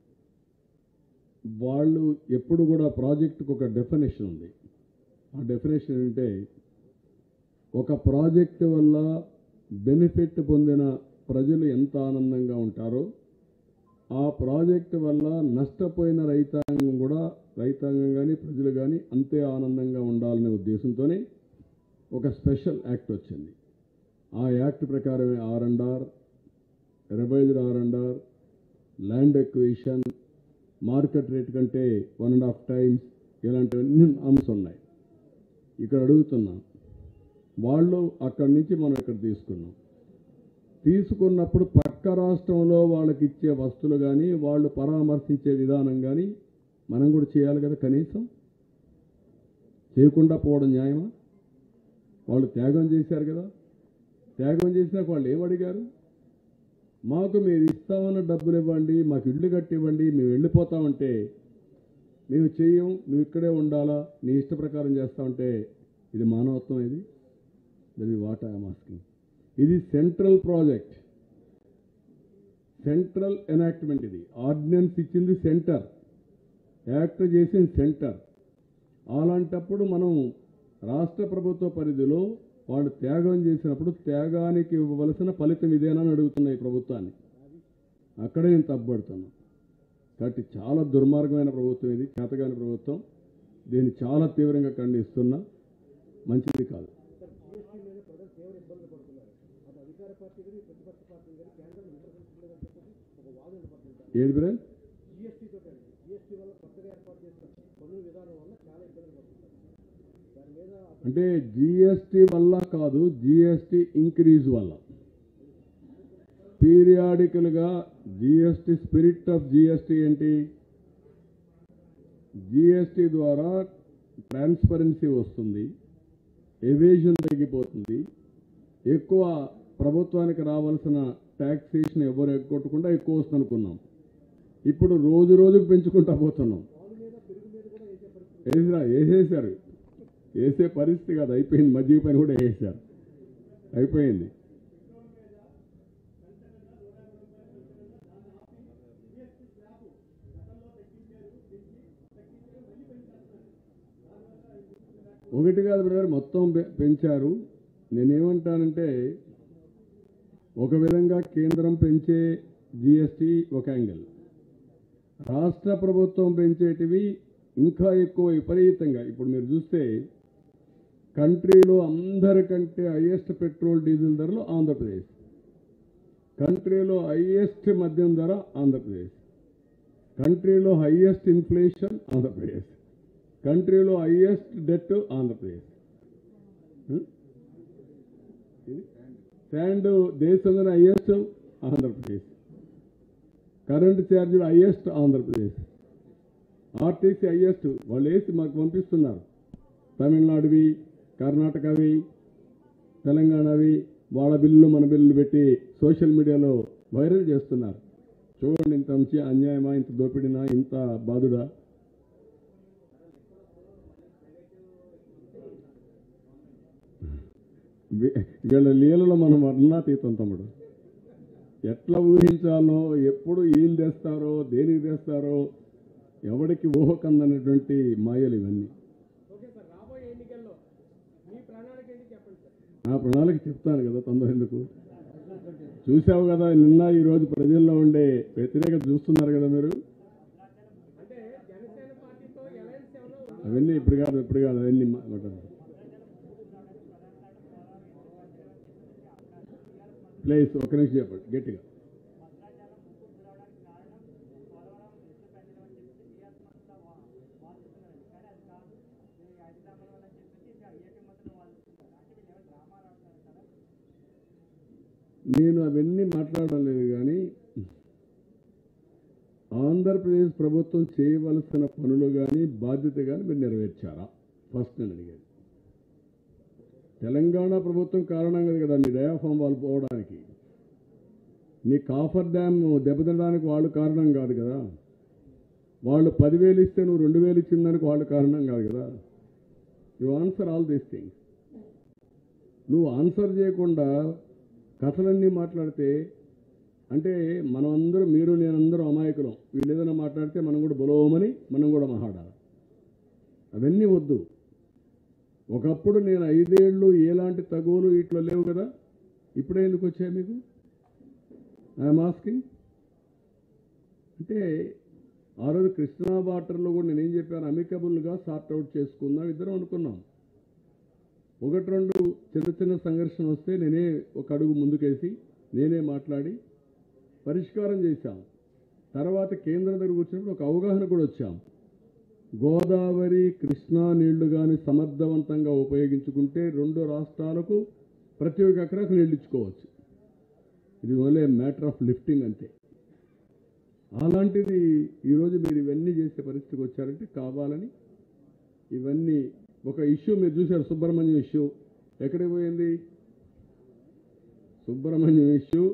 వాళ్ళు ఎప్పుడు కూడా ప్రాజెక్టుకు ఒక డెఫినేషన్ ఉంది ఆ డెఫినేషన్ ఏంటంటే ఒక ప్రాజెక్టు వల్ల బెనిఫిట్ పొందిన ప్రజలు ఎంత ఆనందంగా ఉంటారో ఆ ప్రాజెక్టు వల్ల నష్టపోయిన రైతాంగం కూడా రైతాంగం కానీ ప్రజలు కానీ అంతే ఆనందంగా ఉండాలనే ఉద్దేశంతోనే ఒక స్పెషల్ యాక్ట్ వచ్చింది ఆ యాక్ట్ ప్రకారమే R and R revised R and R land acquisition market rate కంటే వన్ అండ్ హాఫ్ టైమ్స్ ఇలాంటివన్నీ అంశం ఉన్నాయి ఇక్కడ అడుగుతున్నా వాళ్ళు అక్కడి నుంచి మనం ఇక్కడ తీసుకున్నాం తీసుకున్నప్పుడు పక్క రాష్ట్రంలో వాళ్ళకి ఇచ్చే వస్తువులు కానీ వాళ్ళు పరామర్శించే విధానం కానీ మనం కూడా చేయాలి కదా కనీసం చేయకుండా పోవడం న్యాయమా వాళ్ళు త్యాగం చేశారు కదా త్యాగం చేసినాక వాళ్ళు ఏం అడిగారు మాకు మీరు ఇస్తామన్న డబ్బులు ఇవ్వండి మాకు ఇల్లు కట్టి ఇవ్వండి మేము వెళ్ళిపోతామంటే మేము చెయ్యం నువ్వు ఇక్కడే ఉండాలా నీ ఇష్ట ప్రకారం చేస్తామంటే ఇది మానవత్వం ఇది that is what I'm asking ఇది సెంట్రల్ ప్రాజెక్ట్ సెంట్రల్ ఎనాక్ట్మెంట్ ఇది ఆర్డినెన్స్ ఇచ్చింది సెంటర్ యాక్ట్ చేసిన సెంటర్ అలాంటప్పుడు మనం రాష్ట్ర ప్రభుత్వ పరిధిలో వాళ్ళు త్యాగం చేసినప్పుడు త్యాగానికి ఇవ్వవలసిన ఫలితం ఇదేనని అడుగుతున్నాయి ప్రభుత్వాన్ని అక్కడే నేను తప్పుపడుతున్నా కాబట్టి చాలా దుర్మార్గమైన ప్రభుత్వం ఇది చేతగాని ప్రభుత్వం దీన్ని చాలా తీవ్రంగా ఖండిస్తున్నా మంచిది కాదు జీఎస్టీ మీద ప్రజలు తీవ్ర ఇబ్బందులు పడుతున్నారు అటు అధికార పార్టీ కానీ ప్రతిపక్ష పార్టీ కానీ కేంద్రం విమర్శించలేదని చెప్పేసి ఒక వాదన వినపడుతుంటారు ఏది బ్రదర్ జీఎస్టీ తోటి జీఎస్టీ వల్ల కొత్తగా ఏర్పాటు చేసిన పన్ను విధానం వల్ల చాలా ఇబ్బందులు పడుతుంటారు దాని మీద అంటే జిఎస్టీ వల్ల కాదు జిఎస్టీ ఇంక్రీజ్ వల్ల పీరియాడికల్గా జిఎస్టీ స్పిరిట్ ఆఫ్ జిఎస్టీ ఏంటి జిఎస్టీ ద్వారా ట్రాన్స్పరెన్సీ వస్తుంది ఎవేజన్ తగ్గిపోతుంది ఎక్కువ ప్రభుత్వానికి రావాల్సిన ట్యాక్సేషన్ ఎవరు ఎగ్గొట్టకుండా ఎక్కువ వస్తుంది అనుకున్నాం ఇప్పుడు రోజు రోజుకు పెంచుకుంటా పోతున్నాం వేసిరా వేసేసారు వేసే పరిస్థితి కాదు అయిపోయింది మజ్జిగ పైన కూడా వేసారు అయిపోయింది ఒకటి కాదు బ్రదర్ మొత్తం పె- పెంచారు నేనేమంటానంటే ఒక విధంగా కేంద్రం పెంచే జిఎస్టీ ఒక యాంగిల్ రాష్ట్ర ప్రభుత్వం పెంచేటివి ఇంకా ఎక్కువ విపరీతంగా ఇప్పుడు మీరు చూస్తే కంట్రీలో అందరికంటే హైయెస్ట్ పెట్రోల్ డీజిల్ ధరలు ఆంధ్రప్రదేశ్ కంట్రీలో హైయెస్ట్ మద్యం ధర ఆంధ్రప్రదేశ్ కంట్రీలో హైయెస్ట్ ఇన్ఫ్లేషన్ ఆంధ్రప్రదేశ్ కంట్రీలో హైయెస్ట్ డెట్ ఆంధ్రప్రదేశ్ శాండ్ దేశంలోనే హైయెస్ట్ ఆంధ్రప్రదేశ్ కరెంటు ఛార్జీలు హైయెస్ట్ ఆంధ్రప్రదేశ్ ఆర్టీసీ హైయెస్ట్ వాళ్ళు వేసి మాకు పంపిస్తున్నారు తమిళనాడువి కర్ణాటకవి తెలంగాణవి వాళ్ళ బిల్లు మన బిల్లు పెట్టి సోషల్ మీడియాలో వైరల్ చేస్తున్నారు చూడండి ఇంత మంచి అన్యాయమా ఇంత దోపిడినా ఇంత బాధుడా వీ- వీళ్ళ లీలలో మనం వర్ణాతీతం తమ్ముడు ఎట్లా ఊహించాలో ఎప్పుడు ఏం తెస్తారో దేనికి తెస్తారో ఎవడికి ఊహకందనటువంటి మాయలు ఇవన్నీ ఓకే సార్ రాబోయే ఎన్నికల్లో మీ ప్రణాళిక ఏంటి చెప్పండి సార్ నా ప్రణాళిక చెప్తాను కదా తొందర ఎందుకు చూసావు కదా నిన్న ఈరోజు ప్రజల్లో ఉండే వ్యతిరేకత చూస్తున్నారు కదా మీరు అంటే జనసేన పార్టీతో అలయన్స్ ఏమైనా ఉందా? అవన్నీ ఇప్పుడు కాదు ఇప్పుడు కాదు అవన్నీ మా- మాట్లాడు. ప్లీజ్ ఒక్క నిమిషం చెప్పండి గట్టిగా నేను అవన్నీ మాట్లాడడం లేదు కానీ ఆంధ్రప్రదేశ్ ప్రభుత్వం చేయవలసిన పనులు కానీ బాధ్యత కానీ మీరు నెరవేర్చారా ఫస్ట్ నేను అడిగేది తెలంగాణ ప్రభుత్వం కారణం కదా కదా మీ డయాఫామ్ వాళ్ళు పోవడానికి నీ కాఫర్ డ్యామ్ దెబ్బతినడానికి వాళ్ళు కారణం కాదు కదా వాళ్ళు పదివేలు ఇస్తే నువ్వు రెండు వేలు ఇచ్చిందానికి వాళ్ళు కారణం కాదు కదా you answer all these things నువ్వు ఆన్సర్ చేయకుండా కథలన్నీ మాట్లాడితే అంటే మనం అందరూ మీరు నేనందరూ అమాయకులం వీళ్ళు ఏదైనా మాట్లాడితే మనం కూడా బలోమని మనం కూడా మాట్లాడాలి అవన్నీ వద్దు ఒకప్పుడు నేను ఐదేళ్ళు ఎలాంటి తగువులు ఇట్లా లేవు కదా ఇప్పుడే ఎందుకు వచ్చాయి మీకు ఐఎమ్ ఆస్కింగ్ అంటే ఆ రోజు కృష్ణా వాటర్లో కూడా నేనేం చెప్పాను అమికబుల్గా సార్ట్ అవుట్ చేసుకుందాం ఇద్దరం అనుకున్నాం ఒకటి రెండు చిన్న చిన్న సంఘర్షణ వస్తే నేనే ఒక అడుగు ముందుకేసి నేనే మాట్లాడి పరిష్కారం చేశాం తర్వాత కేంద్రం దగ్గర వచ్చినప్పుడు ఒక అవగాహన కూడా వచ్చాం గోదావరి కృష్ణా నీళ్లు కానీ సమర్థవంతంగా ఉపయోగించుకుంటే రెండు రాష్ట్రాలకు ప్రతి ఒక్క ఎకరాకు నీళ్ళు ఇచ్చుకోవచ్చు ఇది ఓన్లీ మ్యాటర్ ఆఫ్ లిఫ్టింగ్ అంతే అలాంటిది ఈరోజు మీరు ఇవన్నీ చేసే పరిస్థితికి వచ్చారంటే కావాలని ఇవన్నీ ఒక ఇష్యూ మీరు చూశారు సుబ్రహ్మణ్యం ఇష్యూ ఎక్కడికి పోయింది సుబ్రహ్మణ్యం ఇష్యూ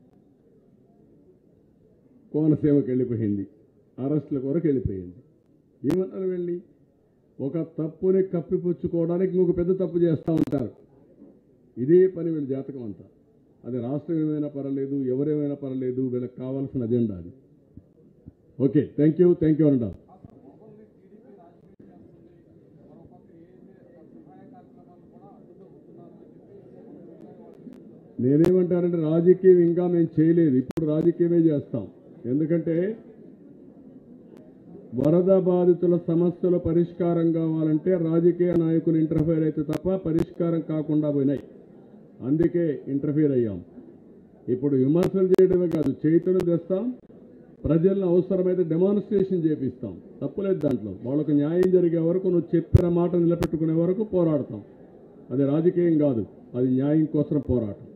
కోనసీమకి వెళ్ళిపోయింది అరెస్టుల కొరకు వెళ్ళిపోయింది ఏమన్నారు వెళ్ళి ఒక తప్పుని కప్పిపుచ్చుకోవడానికి ఇంకొక పెద్ద తప్పు చేస్తూ ఉంటారు ఇదే పని వీళ్ళ జాతకం అంతా అది రాష్ట్రం ఏమైనా పర్వాలేదు ఎవరేమైనా పర్వాలేదు వీళ్ళకి కావాల్సిన అజెండా అది okay thank you thank you అంటారు నేనేమంటానంటే రాజకీయం ఇంకా మేము చేయలేదు ఇప్పుడు రాజకీయమే చేస్తాం ఎందుకంటే వరద బాధితుల సమస్యల పరిష్కారం కావాలంటే రాజకీయ నాయకులు ఇంటర్ఫేర్ అయితే తప్ప పరిష్కారం కాకుండా పోయినాయి అందుకే ఇంటర్ఫీర్ అయ్యాం ఇప్పుడు విమర్శలు చేయడమే కాదు చైతన్యం తెస్తాం ప్రజలను అవసరమైతే డెమాన్స్ట్రేషన్ చేపిస్తాం తప్పులేదు దాంట్లో వాళ్ళకు న్యాయం జరిగే వరకు నువ్వు చెప్పిన మాట నిలబెట్టుకునే వరకు పోరాడతాం అది రాజకీయం కాదు అది న్యాయం కోసం పోరాటం